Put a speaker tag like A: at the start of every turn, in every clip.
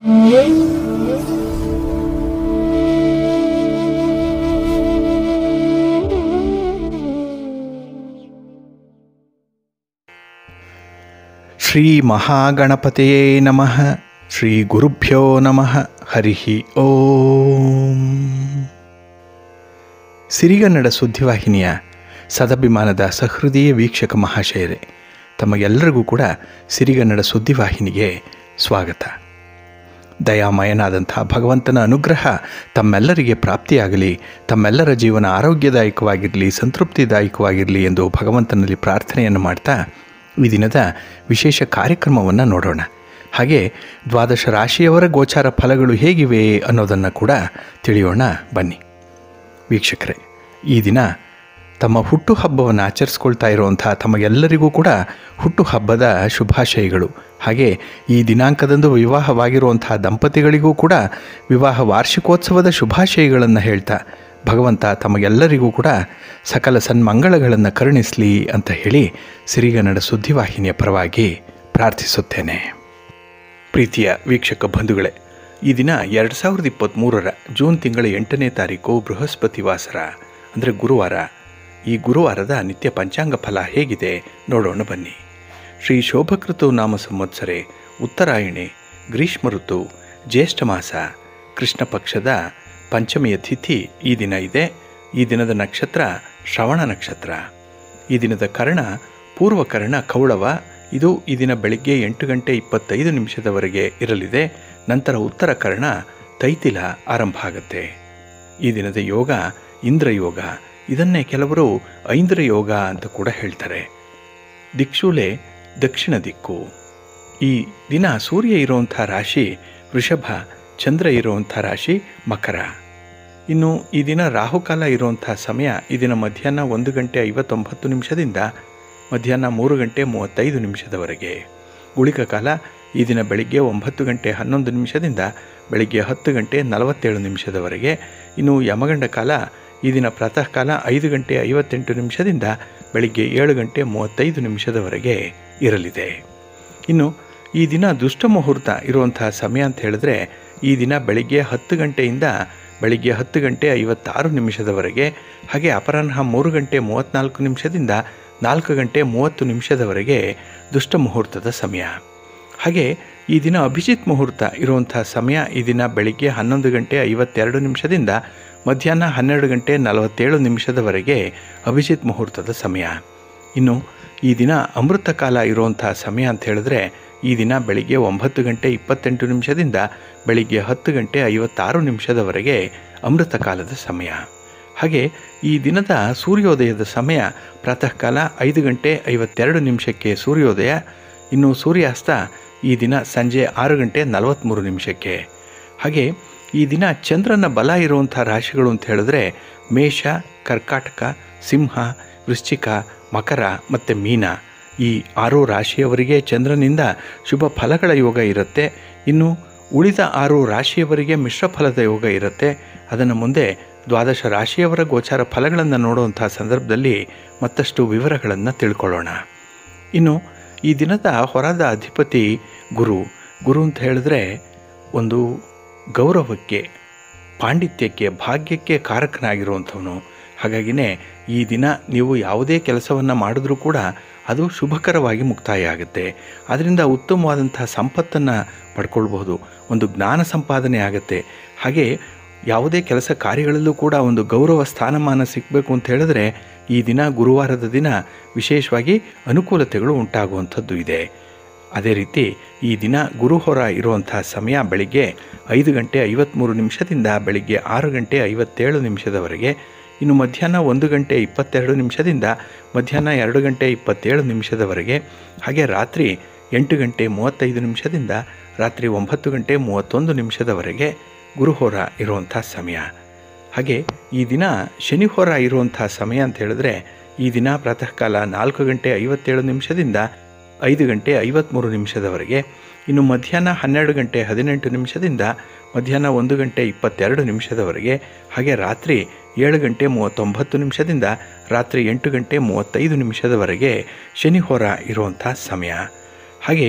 A: ಶ್ರೀ ಮಹಾಗಣಪತಿಯೇ ನಮಃ ಶ್ರೀ ಗುರುಭ್ಯೋ ನಮಃ ಹರಿ ಓಂ ಸಿರಿಗನ್ನಡ ಸುದ್ದಿವಾಹಿನಿಯ ಸದಭಿಮಾನದ ಸಹೃದಯ ವೀಕ್ಷಕ ಮಹಾಶಯರೇ ತಮಗೆಲ್ಲರಿಗೂ ಕೂಡ ಸಿರಿಗನ್ನಡ ಸುದ್ದಿವಾಹಿನಿಗೆ ಸ್ವಾಗತ ದಯಾಮಯನಾದಂಥ ಭಗವಂತನ ಅನುಗ್ರಹ ತಮ್ಮೆಲ್ಲರಿಗೆ ಪ್ರಾಪ್ತಿಯಾಗಲಿ ತಮ್ಮೆಲ್ಲರ ಜೀವನ ಆರೋಗ್ಯದಾಯಕವಾಗಿರಲಿ ಸಂತೃಪ್ತಿದಾಯಕವಾಗಿರಲಿ ಎಂದು ಭಗವಂತನಲ್ಲಿ ಪ್ರಾರ್ಥನೆಯನ್ನು ಮಾಡ್ತಾ ಈ ದಿನದ ವಿಶೇಷ ಕಾರ್ಯಕ್ರಮವನ್ನು ನೋಡೋಣ ಹಾಗೆ ದ್ವಾದಶ ರಾಶಿಯವರ ಗೋಚಾರ ಫಲಗಳು ಹೇಗಿವೆ ಅನ್ನೋದನ್ನು ಕೂಡ ತಿಳಿಯೋಣ ಬನ್ನಿ ವೀಕ್ಷಕರೇ ಈ ದಿನ ತಮ್ಮ ಹುಟ್ಟುಹಬ್ಬವನ್ನು ಆಚರಿಸ್ಕೊಳ್ತಾ ಇರುವಂಥ ತಮಗೆಲ್ಲರಿಗೂ ಕೂಡ ಹುಟ್ಟುಹಬ್ಬದ ಶುಭಾಶಯಗಳು ಹಾಗೆ ಈ ದಿನಾಂಕದಂದು ವಿವಾಹವಾಗಿರುವಂಥ ದಂಪತಿಗಳಿಗೂ ಕೂಡ ವಿವಾಹ ವಾರ್ಷಿಕೋತ್ಸವದ ಶುಭಾಶಯಗಳನ್ನು ಹೇಳ್ತಾ ಭಗವಂತ ತಮಗೆಲ್ಲರಿಗೂ ಕೂಡ ಸಕಲ ಸನ್ಮಂಗಳಗಳನ್ನು ಕರುಣಿಸಲಿ ಅಂತ ಹೇಳಿ ಸಿರಿಗನ್ನಡ ಸುದ್ದಿವಾಹಿನಿಯ ಪರವಾಗಿ ಪ್ರಾರ್ಥಿಸುತ್ತೇನೆ ಪ್ರೀತಿಯ ವೀಕ್ಷಕ ಬಂಧುಗಳೇ ಈ ದಿನ ಎರಡು ಸಾವಿರದ ಇಪ್ಪತ್ತ್ಮೂರರ ಜೂನ್ ತಿಂಗಳ ಎಂಟನೇ ತಾರೀಕು ಬೃಹಸ್ಪತಿ ವಾಸರ ಅಂದರೆ ಗುರುವಾರ ಈ ಗುರುವಾರದ ನಿತ್ಯ ಪಂಚಾಂಗ ಫಲ ಹೇಗಿದೆ ನೋಡೋಣ ಬನ್ನಿ ಶ್ರೀ ಶೋಭಕೃತು ನಾಮ ಸಂವತ್ಸರೆ ಉತ್ತರಾಯಣೆ ಗ್ರೀಷ್ಮ ಋತು ಜ್ಯೇಷ್ಠ ಮಾಸ ಕೃಷ್ಣ ಪಕ್ಷದ ಪಂಚಮಿಯ ತಿಥಿ ಈ ದಿನ ಇದೆ ಈ ದಿನದ ನಕ್ಷತ್ರ ಶ್ರವಣ ನಕ್ಷತ್ರ ಈ ದಿನದ ಕರ್ಣ ಪೂರ್ವಕರ್ಣ ಕೌಳವ ಇದು ಈ ದಿನ ಬೆಳಗ್ಗೆ ಎಂಟು ಗಂಟೆ ಇಪ್ಪತ್ತೈದು ನಿಮಿಷದವರೆಗೆ ಇರಲಿದೆ ನಂತರ ಉತ್ತರ ಕರ್ಣ ತೈತಿಲ ಆರಂಭ ಆಗುತ್ತೆ ಈ ದಿನದ ಯೋಗ ಇಂದ್ರಯೋಗ ಇದನ್ನೇ ಕೆಲವರು ಐಂದ್ರ ಯೋಗ ಅಂತ ಕೂಡ ಹೇಳ್ತಾರೆ ದಿಕ್ಷೂಲೆ ದಕ್ಷಿಣ ದಿಕ್ಕು ಈ ದಿನ ಸೂರ್ಯ ಇರುವಂಥ ರಾಶಿ ವೃಷಭ ಚಂದ್ರ ಇರುವಂಥ ರಾಶಿ ಮಕರ ಇನ್ನು ಈ ದಿನ ರಾಹುಕಾಲ ಇರುವಂಥ ಸಮಯ ಈ ದಿನ ಮಧ್ಯಾಹ್ನ ಒಂದು ಗಂಟೆ ಐವತ್ತೊಂಬತ್ತು ನಿಮಿಷದಿಂದ ಮಧ್ಯಾಹ್ನ ಮೂರು ಗಂಟೆ ಮೂವತ್ತೈದು ನಿಮಿಷದವರೆಗೆ ಗುಳಿಕ ಕಾಲ ಈ ದಿನ ಬೆಳಿಗ್ಗೆ ಒಂಬತ್ತು ಗಂಟೆ ಹನ್ನೊಂದು ನಿಮಿಷದಿಂದ ಬೆಳಿಗ್ಗೆ ಹತ್ತು ಗಂಟೆ ನಲವತ್ತೇಳು ನಿಮಿಷದವರೆಗೆ ಇನ್ನು ಯಮಗಂಡ ಕಾಲ ಈ ದಿನ ಪ್ರಾತಃ ಕಾಲ ಐದು ಗಂಟೆ ಐವತ್ತೆಂಟು ನಿಮಿಷದಿಂದ ಬೆಳಿಗ್ಗೆ ಏಳು ಗಂಟೆ ಮೂವತ್ತೈದು ನಿಮಿಷದವರೆಗೆ ಇರಲಿದೆ ಇನ್ನು ಈ ದಿನ ದುಷ್ಟ ಮುಹೂರ್ತ ಇರುವಂತಹ ಸಮಯ ಅಂತ ಹೇಳಿದ್ರೆ ಈ ದಿನ ಬೆಳಿಗ್ಗೆ ಹತ್ತು ಗಂಟೆಯಿಂದ ಬೆಳಿಗ್ಗೆ ಹತ್ತು ಗಂಟೆ ಐವತ್ತಾರು ನಿಮಿಷದವರೆಗೆ ಹಾಗೆ ಅಪರಾಹ್ನ ಮೂರು ಗಂಟೆ ಮೂವತ್ತ್ನಾಲ್ಕು ನಿಮಿಷದಿಂದ ನಾಲ್ಕು ಗಂಟೆ ಮೂವತ್ತು ನಿಮಿಷದವರೆಗೆ ದುಷ್ಟ ಮುಹೂರ್ತದ ಸಮಯ ಹಾಗೆ ಈ ದಿನ ಅಭಿಜಿತ್ ಮುಹೂರ್ತ ಇರುವಂಥ ಸಮಯ ಈ ದಿನ ಬೆಳಿಗ್ಗೆ ಹನ್ನೊಂದು ಗಂಟೆ ಐವತ್ತೆರಡು ನಿಮಿಷದಿಂದ ಮಧ್ಯಾಹ್ನ ಹನ್ನೆರಡು ಗಂಟೆ ನಲವತ್ತೇಳು ನಿಮಿಷದವರೆಗೆ ಅಭಿಜಿತ್ ಮುಹೂರ್ತದ ಸಮಯ ಇನ್ನು ಈ ದಿನ ಅಮೃತ ಕಾಲ ಇರುವಂಥ ಸಮಯ ಅಂತ ಹೇಳಿದ್ರೆ ಈ ದಿನ ಬೆಳಿಗ್ಗೆ ಒಂಬತ್ತು ಗಂಟೆ ಇಪ್ಪತ್ತೆಂಟು ನಿಮಿಷದಿಂದ ಬೆಳಿಗ್ಗೆ ಹತ್ತು ಗಂಟೆ ಐವತ್ತಾರು ನಿಮಿಷದವರೆಗೆ ಅಮೃತ ಕಾಲದ ಸಮಯ ಹಾಗೆ ಈ ದಿನದ ಸೂರ್ಯೋದಯದ ಸಮಯ ಪ್ರಾತಃ ಕಾಲ ಐದು ಗಂಟೆ ಐವತ್ತೆರಡು ನಿಮಿಷಕ್ಕೆ ಸೂರ್ಯೋದಯ ಇನ್ನು ಸೂರ್ಯಾಸ್ತ ಈ ದಿನ ಸಂಜೆ ಆರು ಗಂಟೆ ನಲವತ್ತ್ಮೂರು ನಿಮಿಷಕ್ಕೆ ಹಾಗೆ ಈ ದಿನ ಚಂದ್ರನ ಬಲ ಇರುವಂಥ ರಾಶಿಗಳು ಅಂತ ಹೇಳಿದ್ರೆ ಮೇಷ ಕರ್ಕಾಟಕ ಸಿಂಹ ವೃಶ್ಚಿಕ ಮಕರ ಮತ್ತು ಮೀನ ಈ ಆರು ರಾಶಿಯವರಿಗೆ ಚಂದ್ರನಿಂದ ಶುಭ ಫಲಗಳ ಯೋಗ ಇರುತ್ತೆ ಇನ್ನು ಉಳಿದ ಆರು ರಾಶಿಯವರಿಗೆ ಮಿಶ್ರ ಫಲದ ಯೋಗ ಇರುತ್ತೆ ಅದನ್ನು ಮುಂದೆ ದ್ವಾದಶ ರಾಶಿಯವರ ಗೋಚಾರ ಫಲಗಳನ್ನು ನೋಡುವಂಥ ಸಂದರ್ಭದಲ್ಲಿ ಮತ್ತಷ್ಟು ವಿವರಗಳನ್ನು ತಿಳ್ಕೊಳ್ಳೋಣ ಇನ್ನು ಈ ದಿನದ ಹೊರದ ಅಧಿಪತಿ ಗುರು ಗುರು ಅಂತ ಹೇಳಿದ್ರೆ ಒಂದು ಗೌರವಕ್ಕೆ ಪಾಂಡಿತ್ಯಕ್ಕೆ ಭಾಗ್ಯಕ್ಕೆ ಕಾರಕನಾಗಿರುವಂಥವನು ಹಾಗಾಗಿನೇ ಈ ದಿನ ನೀವು ಯಾವುದೇ ಕೆಲಸವನ್ನು ಮಾಡಿದ್ರೂ ಕೂಡ ಅದು ಶುಭಕರವಾಗಿ ಮುಕ್ತಾಯ ಆಗುತ್ತೆ ಅದರಿಂದ ಉತ್ತಮವಾದಂಥ ಸಂಪತ್ತನ್ನು ಪಡ್ಕೊಳ್ಬಹುದು ಒಂದು ಜ್ಞಾನ ಸಂಪಾದನೆ ಆಗುತ್ತೆ ಹಾಗೆ ಯಾವುದೇ ಕೆಲಸ ಕಾರ್ಯಗಳಲ್ಲೂ ಕೂಡ ಒಂದು ಗೌರವ ಸ್ಥಾನಮಾನ ಸಿಗಬೇಕು ಅಂತ ಹೇಳಿದ್ರೆ ಈ ದಿನ ಗುರುವಾರದ ದಿನ ವಿಶೇಷವಾಗಿ ಅನುಕೂಲತೆಗಳು ಉಂಟಾಗುವಂಥದ್ದು ಇದೆ ಅದೇ ರೀತಿ ಈ ದಿನ ಗುರುಹೊರ ಇರುವಂಥ ಸಮಯ ಬೆಳಿಗ್ಗೆ ಐದು ಗಂಟೆ ಐವತ್ತ್ಮೂರು ನಿಮಿಷದಿಂದ ಬೆಳಿಗ್ಗೆ ಆರು ಗಂಟೆ ಐವತ್ತೇಳು ನಿಮಿಷದವರೆಗೆ ಇನ್ನು ಮಧ್ಯಾಹ್ನ ಒಂದು ಗಂಟೆ ಇಪ್ಪತ್ತೆರಡು ನಿಮಿಷದಿಂದ ಮಧ್ಯಾಹ್ನ ಎರಡು ಗಂಟೆ ಇಪ್ಪತ್ತೇಳು ನಿಮಿಷದವರೆಗೆ ಹಾಗೆ ರಾತ್ರಿ ಎಂಟು ಗಂಟೆ ಮೂವತ್ತೈದು ನಿಮಿಷದಿಂದ ರಾತ್ರಿ ಒಂಬತ್ತು ಗಂಟೆ ಮೂವತ್ತೊಂದು ನಿಮಿಷದವರೆಗೆ ಗುರುಹೋರ ಇರುವಂಥ ಸಮಯ ಹಾಗೆ ಈ ದಿನ ಶನಿಹೋರ ಇರುವಂಥ ಸಮಯ ಅಂತ ಹೇಳಿದ್ರೆ ಈ ದಿನ ಪ್ರಾತಃ ಕಾಲ ನಾಲ್ಕು ಗಂಟೆ ಐವತ್ತೇಳು ನಿಮಿಷದಿಂದ ಐದು ಗಂಟೆ ಐವತ್ತ್ಮೂರು ನಿಮಿಷದವರೆಗೆ ಇನ್ನು ಮಧ್ಯಾಹ್ನ ಹನ್ನೆರಡು ಗಂಟೆ ಹದಿನೆಂಟು ನಿಮಿಷದಿಂದ ಮಧ್ಯಾಹ್ನ ಒಂದು ಗಂಟೆ ಇಪ್ಪತ್ತೆರಡು ನಿಮಿಷದವರೆಗೆ ಹಾಗೆ ರಾತ್ರಿ ಏಳು ಗಂಟೆ ಮೂವತ್ತೊಂಬತ್ತು ನಿಮಿಷದಿಂದ ರಾತ್ರಿ ಎಂಟು ಗಂಟೆ ಮೂವತ್ತೈದು ನಿಮಿಷದವರೆಗೆ ಶನಿಹೋರ ಇರುವಂಥ ಸಮಯ ಹಾಗೆ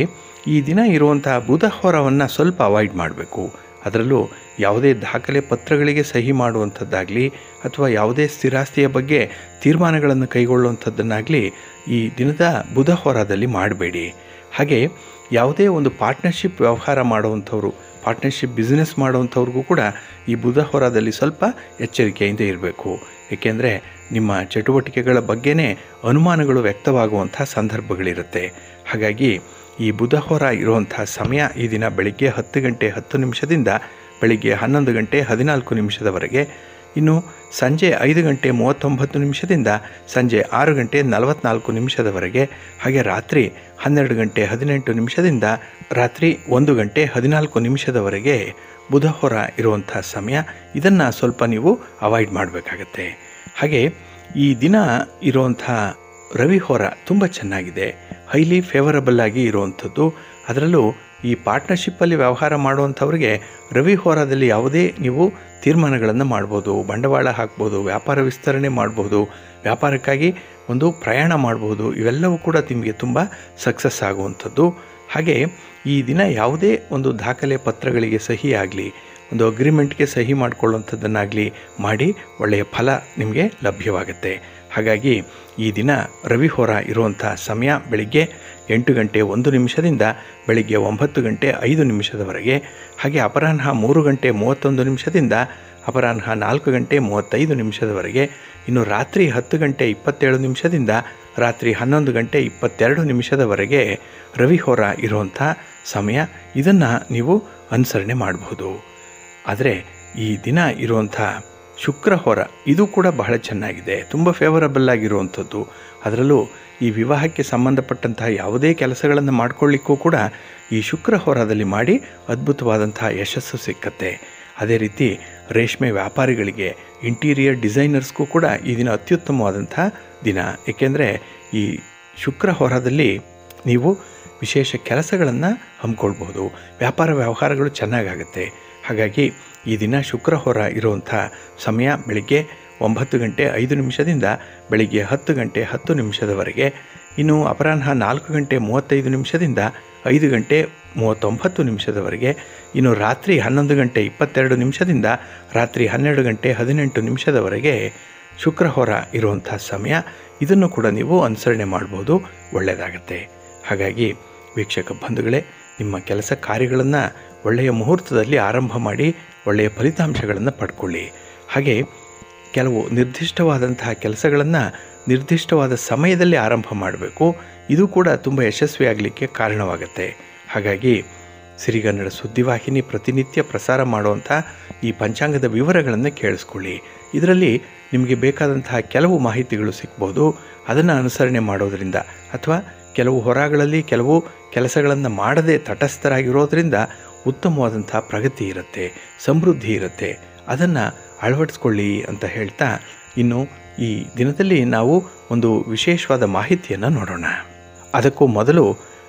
A: ಈ ದಿನ ಇರುವಂಥ ಬುಧ ಹೊರವನ್ನು ಸ್ವಲ್ಪ ಅವಾಯ್ಡ್ ಮಾಡಬೇಕು ಅದರಲ್ಲೂ ಯಾವುದೇ ದಾಖಲೆ ಪತ್ರಗಳಿಗೆ ಸಹಿ ಮಾಡುವಂಥದ್ದಾಗಲಿ ಅಥವಾ ಯಾವುದೇ ಸ್ಥಿರಾಸ್ತಿಯ ಬಗ್ಗೆ ತೀರ್ಮಾನಗಳನ್ನು ಕೈಗೊಳ್ಳುವಂಥದ್ದನ್ನಾಗಲಿ ಈ ದಿನದ ಬುಧ ಹೊರದಲ್ಲಿ ಮಾಡಬೇಡಿ ಹಾಗೆ ಯಾವುದೇ ಒಂದು ಪಾರ್ಟ್ನರ್ಶಿಪ್ ವ್ಯವಹಾರ ಮಾಡುವಂಥವ್ರು ಪಾರ್ಟ್ನರ್ಶಿಪ್ ಬಿಸ್ನೆಸ್ ಮಾಡುವಂಥವ್ರಿಗೂ ಕೂಡ ಈ ಬುಧ ಹೊರದಲ್ಲಿ ಸ್ವಲ್ಪ ಎಚ್ಚರಿಕೆಯಿಂದ ಇರಬೇಕು ಏಕೆಂದರೆ ನಿಮ್ಮ ಚಟುವಟಿಕೆಗಳ ಬಗ್ಗೆನೇ ಅನುಮಾನಗಳು ವ್ಯಕ್ತವಾಗುವಂಥ ಸಂದರ್ಭಗಳಿರುತ್ತೆ ಹಾಗಾಗಿ ಈ ಬುಧ ಹೊರ ಇರುವಂಥ ಸಮಯ ಈ ದಿನ ಬೆಳಿಗ್ಗೆ ಹತ್ತು ಗಂಟೆ ಹತ್ತು ನಿಮಿಷದಿಂದ ಬೆಳಿಗ್ಗೆ ಹನ್ನೊಂದು ಗಂಟೆ ಹದಿನಾಲ್ಕು ನಿಮಿಷದವರೆಗೆ ಇನ್ನು ಸಂಜೆ ಐದು ಗಂಟೆ ಮೂವತ್ತೊಂಬತ್ತು ನಿಮಿಷದಿಂದ ಸಂಜೆ ಆರು ಗಂಟೆ ನಲವತ್ನಾಲ್ಕು ನಿಮಿಷದವರೆಗೆ ಹಾಗೆ ರಾತ್ರಿ ಹನ್ನೆರಡು ಗಂಟೆ ಹದಿನೆಂಟು ನಿಮಿಷದಿಂದ ರಾತ್ರಿ ಒಂದು ಗಂಟೆ ಹದಿನಾಲ್ಕು ನಿಮಿಷದವರೆಗೆ ಬುಧ ಹೊರ ಇರುವಂಥ ಸಮಯ ಇದನ್ನು ಸ್ವಲ್ಪ ನೀವು ಅವಾಯ್ಡ್ ಮಾಡಬೇಕಾಗತ್ತೆ ಹಾಗೆ ಈ ದಿನ ಇರುವಂಥ ರವಿ ಹೊರ ತುಂಬ ಚೆನ್ನಾಗಿದೆ ಹೈಲಿ ಫೇವರಬಲ್ ಆಗಿ ಇರುವಂಥದ್ದು ಅದರಲ್ಲೂ ಈ ಪಾರ್ಟ್ನರ್ಶಿಪ್ಪಲ್ಲಿ ವ್ಯವಹಾರ ಮಾಡುವಂಥವ್ರಿಗೆ ರವಿ ಹೋರಾದಲ್ಲಿ ಯಾವುದೇ ನೀವು ತೀರ್ಮಾನಗಳನ್ನು ಮಾಡ್ಬೋದು ಬಂಡವಾಳ ಹಾಕ್ಬೋದು ವ್ಯಾಪಾರ ವಿಸ್ತರಣೆ ಮಾಡ್ಬೋದು ವ್ಯಾಪಾರಕ್ಕಾಗಿ ಒಂದು ಪ್ರಯಾಣ ಮಾಡ್ಬೋದು ಇವೆಲ್ಲವೂ ಕೂಡ ನಿಮಗೆ ತುಂಬ ಸಕ್ಸಸ್ ಆಗುವಂಥದ್ದು ಹಾಗೆ ಈ ದಿನ ಯಾವುದೇ ಒಂದು ದಾಖಲೆ ಪತ್ರಗಳಿಗೆ ಸಹಿ ಆಗಲಿ ಒಂದು ಅಗ್ರಿಮೆಂಟ್ಗೆ ಸಹಿ ಮಾಡಿಕೊಳ್ಳುವಂಥದ್ದನ್ನಾಗಲಿ ಮಾಡಿ ಒಳ್ಳೆಯ ಫಲ ನಿಮಗೆ ಲಭ್ಯವಾಗುತ್ತೆ ಹಾಗಾಗಿ ಈ ದಿನ ರವಿ ಹೋರ ಇರುವಂಥ ಸಮಯ ಬೆಳಿಗ್ಗೆ ಎಂಟು ಗಂಟೆ ಒಂದು ನಿಮಿಷದಿಂದ ಬೆಳಿಗ್ಗೆ ಒಂಬತ್ತು ಗಂಟೆ ಐದು ನಿಮಿಷದವರೆಗೆ ಹಾಗೆ ಅಪರಾಹ್ನ ಮೂರು ಗಂಟೆ ಮೂವತ್ತೊಂದು ನಿಮಿಷದಿಂದ ಅಪರಾಹ್ನ ನಾಲ್ಕು ಗಂಟೆ ಮೂವತ್ತೈದು ನಿಮಿಷದವರೆಗೆ ಇನ್ನು ರಾತ್ರಿ ಹತ್ತು ಗಂಟೆ ಇಪ್ಪತ್ತೇಳು ನಿಮಿಷದಿಂದ ರಾತ್ರಿ ಹನ್ನೊಂದು ಗಂಟೆ ಇಪ್ಪತ್ತೆರಡು ನಿಮಿಷದವರೆಗೆ ರವಿ ಹೋರ ಇರುವಂಥ ಸಮಯ ಇದನ್ನು ನೀವು ಅನುಸರಣೆ ಮಾಡಬಹುದು ಆದರೆ ಈ ದಿನ ಇರುವಂಥ ಶುಕ್ರ ಹೊರ ಇದು ಕೂಡ ಬಹಳ ಚೆನ್ನಾಗಿದೆ ತುಂಬ ಫೇವರಬಲ್ ಆಗಿರುವಂಥದ್ದು ಅದರಲ್ಲೂ ಈ ವಿವಾಹಕ್ಕೆ ಸಂಬಂಧಪಟ್ಟಂತಹ ಯಾವುದೇ ಕೆಲಸಗಳನ್ನು ಮಾಡ್ಕೊಳ್ಳಿಕ್ಕೂ ಕೂಡ ಈ ಶುಕ್ರ ಹೊರದಲ್ಲಿ ಮಾಡಿ ಅದ್ಭುತವಾದಂತಹ ಯಶಸ್ಸು ಸಿಕ್ಕತ್ತೆ ಅದೇ ರೀತಿ ರೇಷ್ಮೆ ವ್ಯಾಪಾರಿಗಳಿಗೆ ಇಂಟೀರಿಯರ್ ಡಿಸೈನರ್ಸ್ಗೂ ಕೂಡ ಈ ದಿನ ಅತ್ಯುತ್ತಮವಾದಂಥ ದಿನ ಏಕೆಂದರೆ ಈ ಶುಕ್ರ ಹೊರದಲ್ಲಿ ನೀವು ವಿಶೇಷ ಕೆಲಸಗಳನ್ನು ಹಮ್ಮಿಕೊಳ್ಬಹುದು ವ್ಯಾಪಾರ ವ್ಯವಹಾರಗಳು ಚೆನ್ನಾಗಾಗುತ್ತೆ ಹಾಗಾಗಿ ಈ ದಿನ ಶುಕ್ರ ಹೊರ ಇರುವಂಥ ಸಮಯ ಬೆಳಿಗ್ಗೆ ಒಂಬತ್ತು ಗಂಟೆ ಐದು ನಿಮಿಷದಿಂದ ಬೆಳಿಗ್ಗೆ ಹತ್ತು ಗಂಟೆ ಹತ್ತು ನಿಮಿಷದವರೆಗೆ ಇನ್ನು ಅಪರಾಹ್ನ ನಾಲ್ಕು ಗಂಟೆ ಮೂವತ್ತೈದು ನಿಮಿಷದಿಂದ ಐದು ಗಂಟೆ ಮೂವತ್ತೊಂಬತ್ತು ನಿಮಿಷದವರೆಗೆ ಇನ್ನು ರಾತ್ರಿ ಹನ್ನೊಂದು ಗಂಟೆ ಇಪ್ಪತ್ತೆರಡು ನಿಮಿಷದಿಂದ ರಾತ್ರಿ ಹನ್ನೆರಡು ಗಂಟೆ ಹದಿನೆಂಟು ನಿಮಿಷದವರೆಗೆ ಶುಕ್ರ ಹೊರ ಇರುವಂಥ ಸಮಯ ಇದನ್ನು ಕೂಡ ನೀವು ಅನುಸರಣೆ ಮಾಡ್ಬೋದು ಒಳ್ಳೆಯದಾಗತ್ತೆ ಹಾಗಾಗಿ ವೀಕ್ಷಕ ಬಂಧುಗಳೇ ನಿಮ್ಮ ಕೆಲಸ ಕಾರ್ಯಗಳನ್ನು ಒಳ್ಳೆಯ ಮುಹೂರ್ತದಲ್ಲಿ ಆರಂಭ ಮಾಡಿ ಒಳ್ಳೆಯ ಫಲಿತಾಂಶಗಳನ್ನು ಪಡ್ಕೊಳ್ಳಿ ಹಾಗೆ ಕೆಲವು ನಿರ್ದಿಷ್ಟವಾದಂತಹ ಕೆಲಸಗಳನ್ನು ನಿರ್ದಿಷ್ಟವಾದ ಸಮಯದಲ್ಲಿ ಆರಂಭ ಮಾಡಬೇಕು ಇದು ಕೂಡ ತುಂಬ ಯಶಸ್ವಿಯಾಗಲಿಕ್ಕೆ ಕಾರಣವಾಗುತ್ತೆ ಹಾಗಾಗಿ ಸಿರಿಗನ್ನಡ ಸುದ್ದಿವಾಹಿನಿ ಪ್ರತಿನಿತ್ಯ ಪ್ರಸಾರ ಮಾಡುವಂಥ ಈ ಪಂಚಾಂಗದ ವಿವರಗಳನ್ನು ಕೇಳಿಸ್ಕೊಳ್ಳಿ ಇದರಲ್ಲಿ ನಿಮಗೆ ಬೇಕಾದಂತಹ ಕೆಲವು ಮಾಹಿತಿಗಳು ಸಿಗ್ಬೋದು ಅದನ್ನು ಅನುಸರಣೆ ಮಾಡೋದರಿಂದ ಅಥವಾ ಕೆಲವು ಹೊರಗಳಲ್ಲಿ ಕೆಲವು ಕೆಲಸಗಳನ್ನು ಮಾಡದೆ ತಟಸ್ಥರಾಗಿರೋದ್ರಿಂದ ಉತ್ತಮವಾದಂಥ ಪ್ರಗತಿ ಇರುತ್ತೆ ಸಮೃದ್ಧಿ ಇರುತ್ತೆ ಅದನ್ನು ಅಳವಡಿಸ್ಕೊಳ್ಳಿ ಅಂತ ಹೇಳ್ತಾ ಇನ್ನು ಈ ದಿನದಲ್ಲಿ ನಾವು ಒಂದು ವಿಶೇಷವಾದ ಮಾಹಿತಿಯನ್ನು ನೋಡೋಣ ಅದಕ್ಕೂ ಮೊದಲು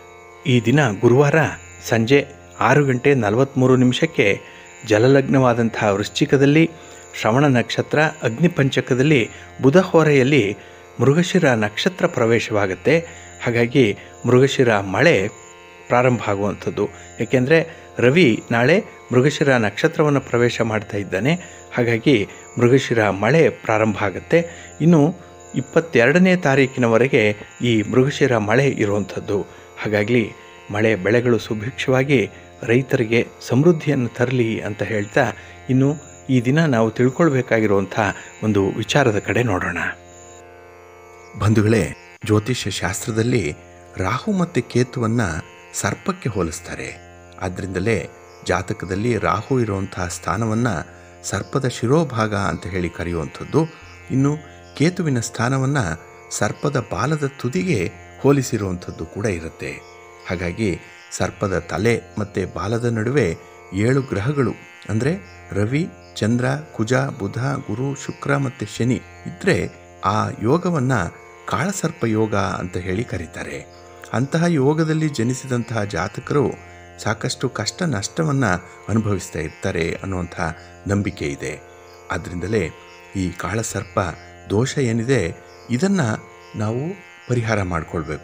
A: ಈ ದಿನ ಗುರುವಾರ ಸಂಜೆ ಆರು ಗಂಟೆ ನಲವತ್ತ್ಮೂರು ನಿಮಿಷಕ್ಕೆ ಜಲಲಗ್ನವಾದಂತಹ ವೃಶ್ಚಿಕದಲ್ಲಿ ಶ್ರವಣ ನಕ್ಷತ್ರ ಅಗ್ನಿಪಂಚಕದಲ್ಲಿ ಬುಧ ಹೊರೆಯಲ್ಲಿ ಮೃಗಶಿರ ನಕ್ಷತ್ರ ಪ್ರವೇಶವಾಗುತ್ತೆ ಹಾಗಾಗಿ ಮೃಗಶಿರ ಮಳೆ ಪ್ರಾರಂಭ ಆಗುವಂಥದ್ದು ಏಕೆಂದರೆ ರವಿ ನಾಳೆ ಮೃಗಶಿರ ನಕ್ಷತ್ರವನ್ನು ಪ್ರವೇಶ ಮಾಡ್ತಾ ಇದ್ದಾನೆ ಹಾಗಾಗಿ ಮೃಗಶಿರ ಮಳೆ ಪ್ರಾರಂಭ ಆಗುತ್ತೆ ಇನ್ನು ಇಪ್ಪತ್ತೆರಡನೇ ತಾರೀಕಿನವರೆಗೆ ಈ ಮೃಗಶಿರ ಮಳೆ ಇರುವಂಥದ್ದು ಹಾಗಾಗಿ ಮಳೆ ಬೆಳೆಗಳು ಸುಭಿಕ್ಷವಾಗಿ ರೈತರಿಗೆ ಸಮೃದ್ಧಿಯನ್ನು ತರಲಿ ಅಂತ ಹೇಳ್ತಾ ಇನ್ನು ಈ ದಿನ ನಾವು ತಿಳ್ಕೊಳ್ಬೇಕಾಗಿರುವಂಥ ಒಂದು ವಿಚಾರದ ಕಡೆ ನೋಡೋಣ
B: ಬಂಧುಗಳೇ ಜ್ಯೋತಿಷ್ಯ ಶಾಸ್ತ್ರದಲ್ಲಿ ರಾಹು ಮತ್ತು ಕೇತುವನ್ನು ಸರ್ಪಕ್ಕೆ ಹೋಲಿಸ್ತಾರೆ ಆದ್ದರಿಂದಲೇ ಜಾತಕದಲ್ಲಿ ರಾಹು ಇರುವಂತಹ ಸ್ಥಾನವನ್ನು ಸರ್ಪದ ಶಿರೋಭಾಗ ಅಂತ ಹೇಳಿ ಕರೆಯುವಂಥದ್ದು ಇನ್ನು ಕೇತುವಿನ ಸ್ಥಾನವನ್ನು ಸರ್ಪದ ಬಾಲದ ತುದಿಗೆ ಹೋಲಿಸಿರುವಂಥದ್ದು ಕೂಡ ಇರುತ್ತೆ ಹಾಗಾಗಿ ಸರ್ಪದ ತಲೆ ಮತ್ತು ಬಾಲದ ನಡುವೆ ಏಳು ಗ್ರಹಗಳು ಅಂದರೆ ರವಿ ಚಂದ್ರ ಕುಜ ಬುಧ ಗುರು ಶುಕ್ರ ಮತ್ತು ಶನಿ ಇದ್ದರೆ ಆ ಯೋಗವನ್ನು ಕಾಳಸರ್ಪ ಯೋಗ ಅಂತ ಹೇಳಿ ಕರೀತಾರೆ ಅಂತಹ ಯೋಗದಲ್ಲಿ ಜನಿಸಿದಂತಹ ಜಾತಕರು ಸಾಕಷ್ಟು ಕಷ್ಟ ನಷ್ಟವನ್ನು ಅನುಭವಿಸ್ತಾ ಇರ್ತಾರೆ ಅನ್ನುವಂಥ ನಂಬಿಕೆ ಇದೆ ಆದ್ದರಿಂದಲೇ ಈ ಕಾಳಸರ್ಪ ದೋಷ ಏನಿದೆ ಇದನ್ನು ನಾವು ಪರಿಹಾರ ಮಾಡಿಕೊಳ್ಬೇಕು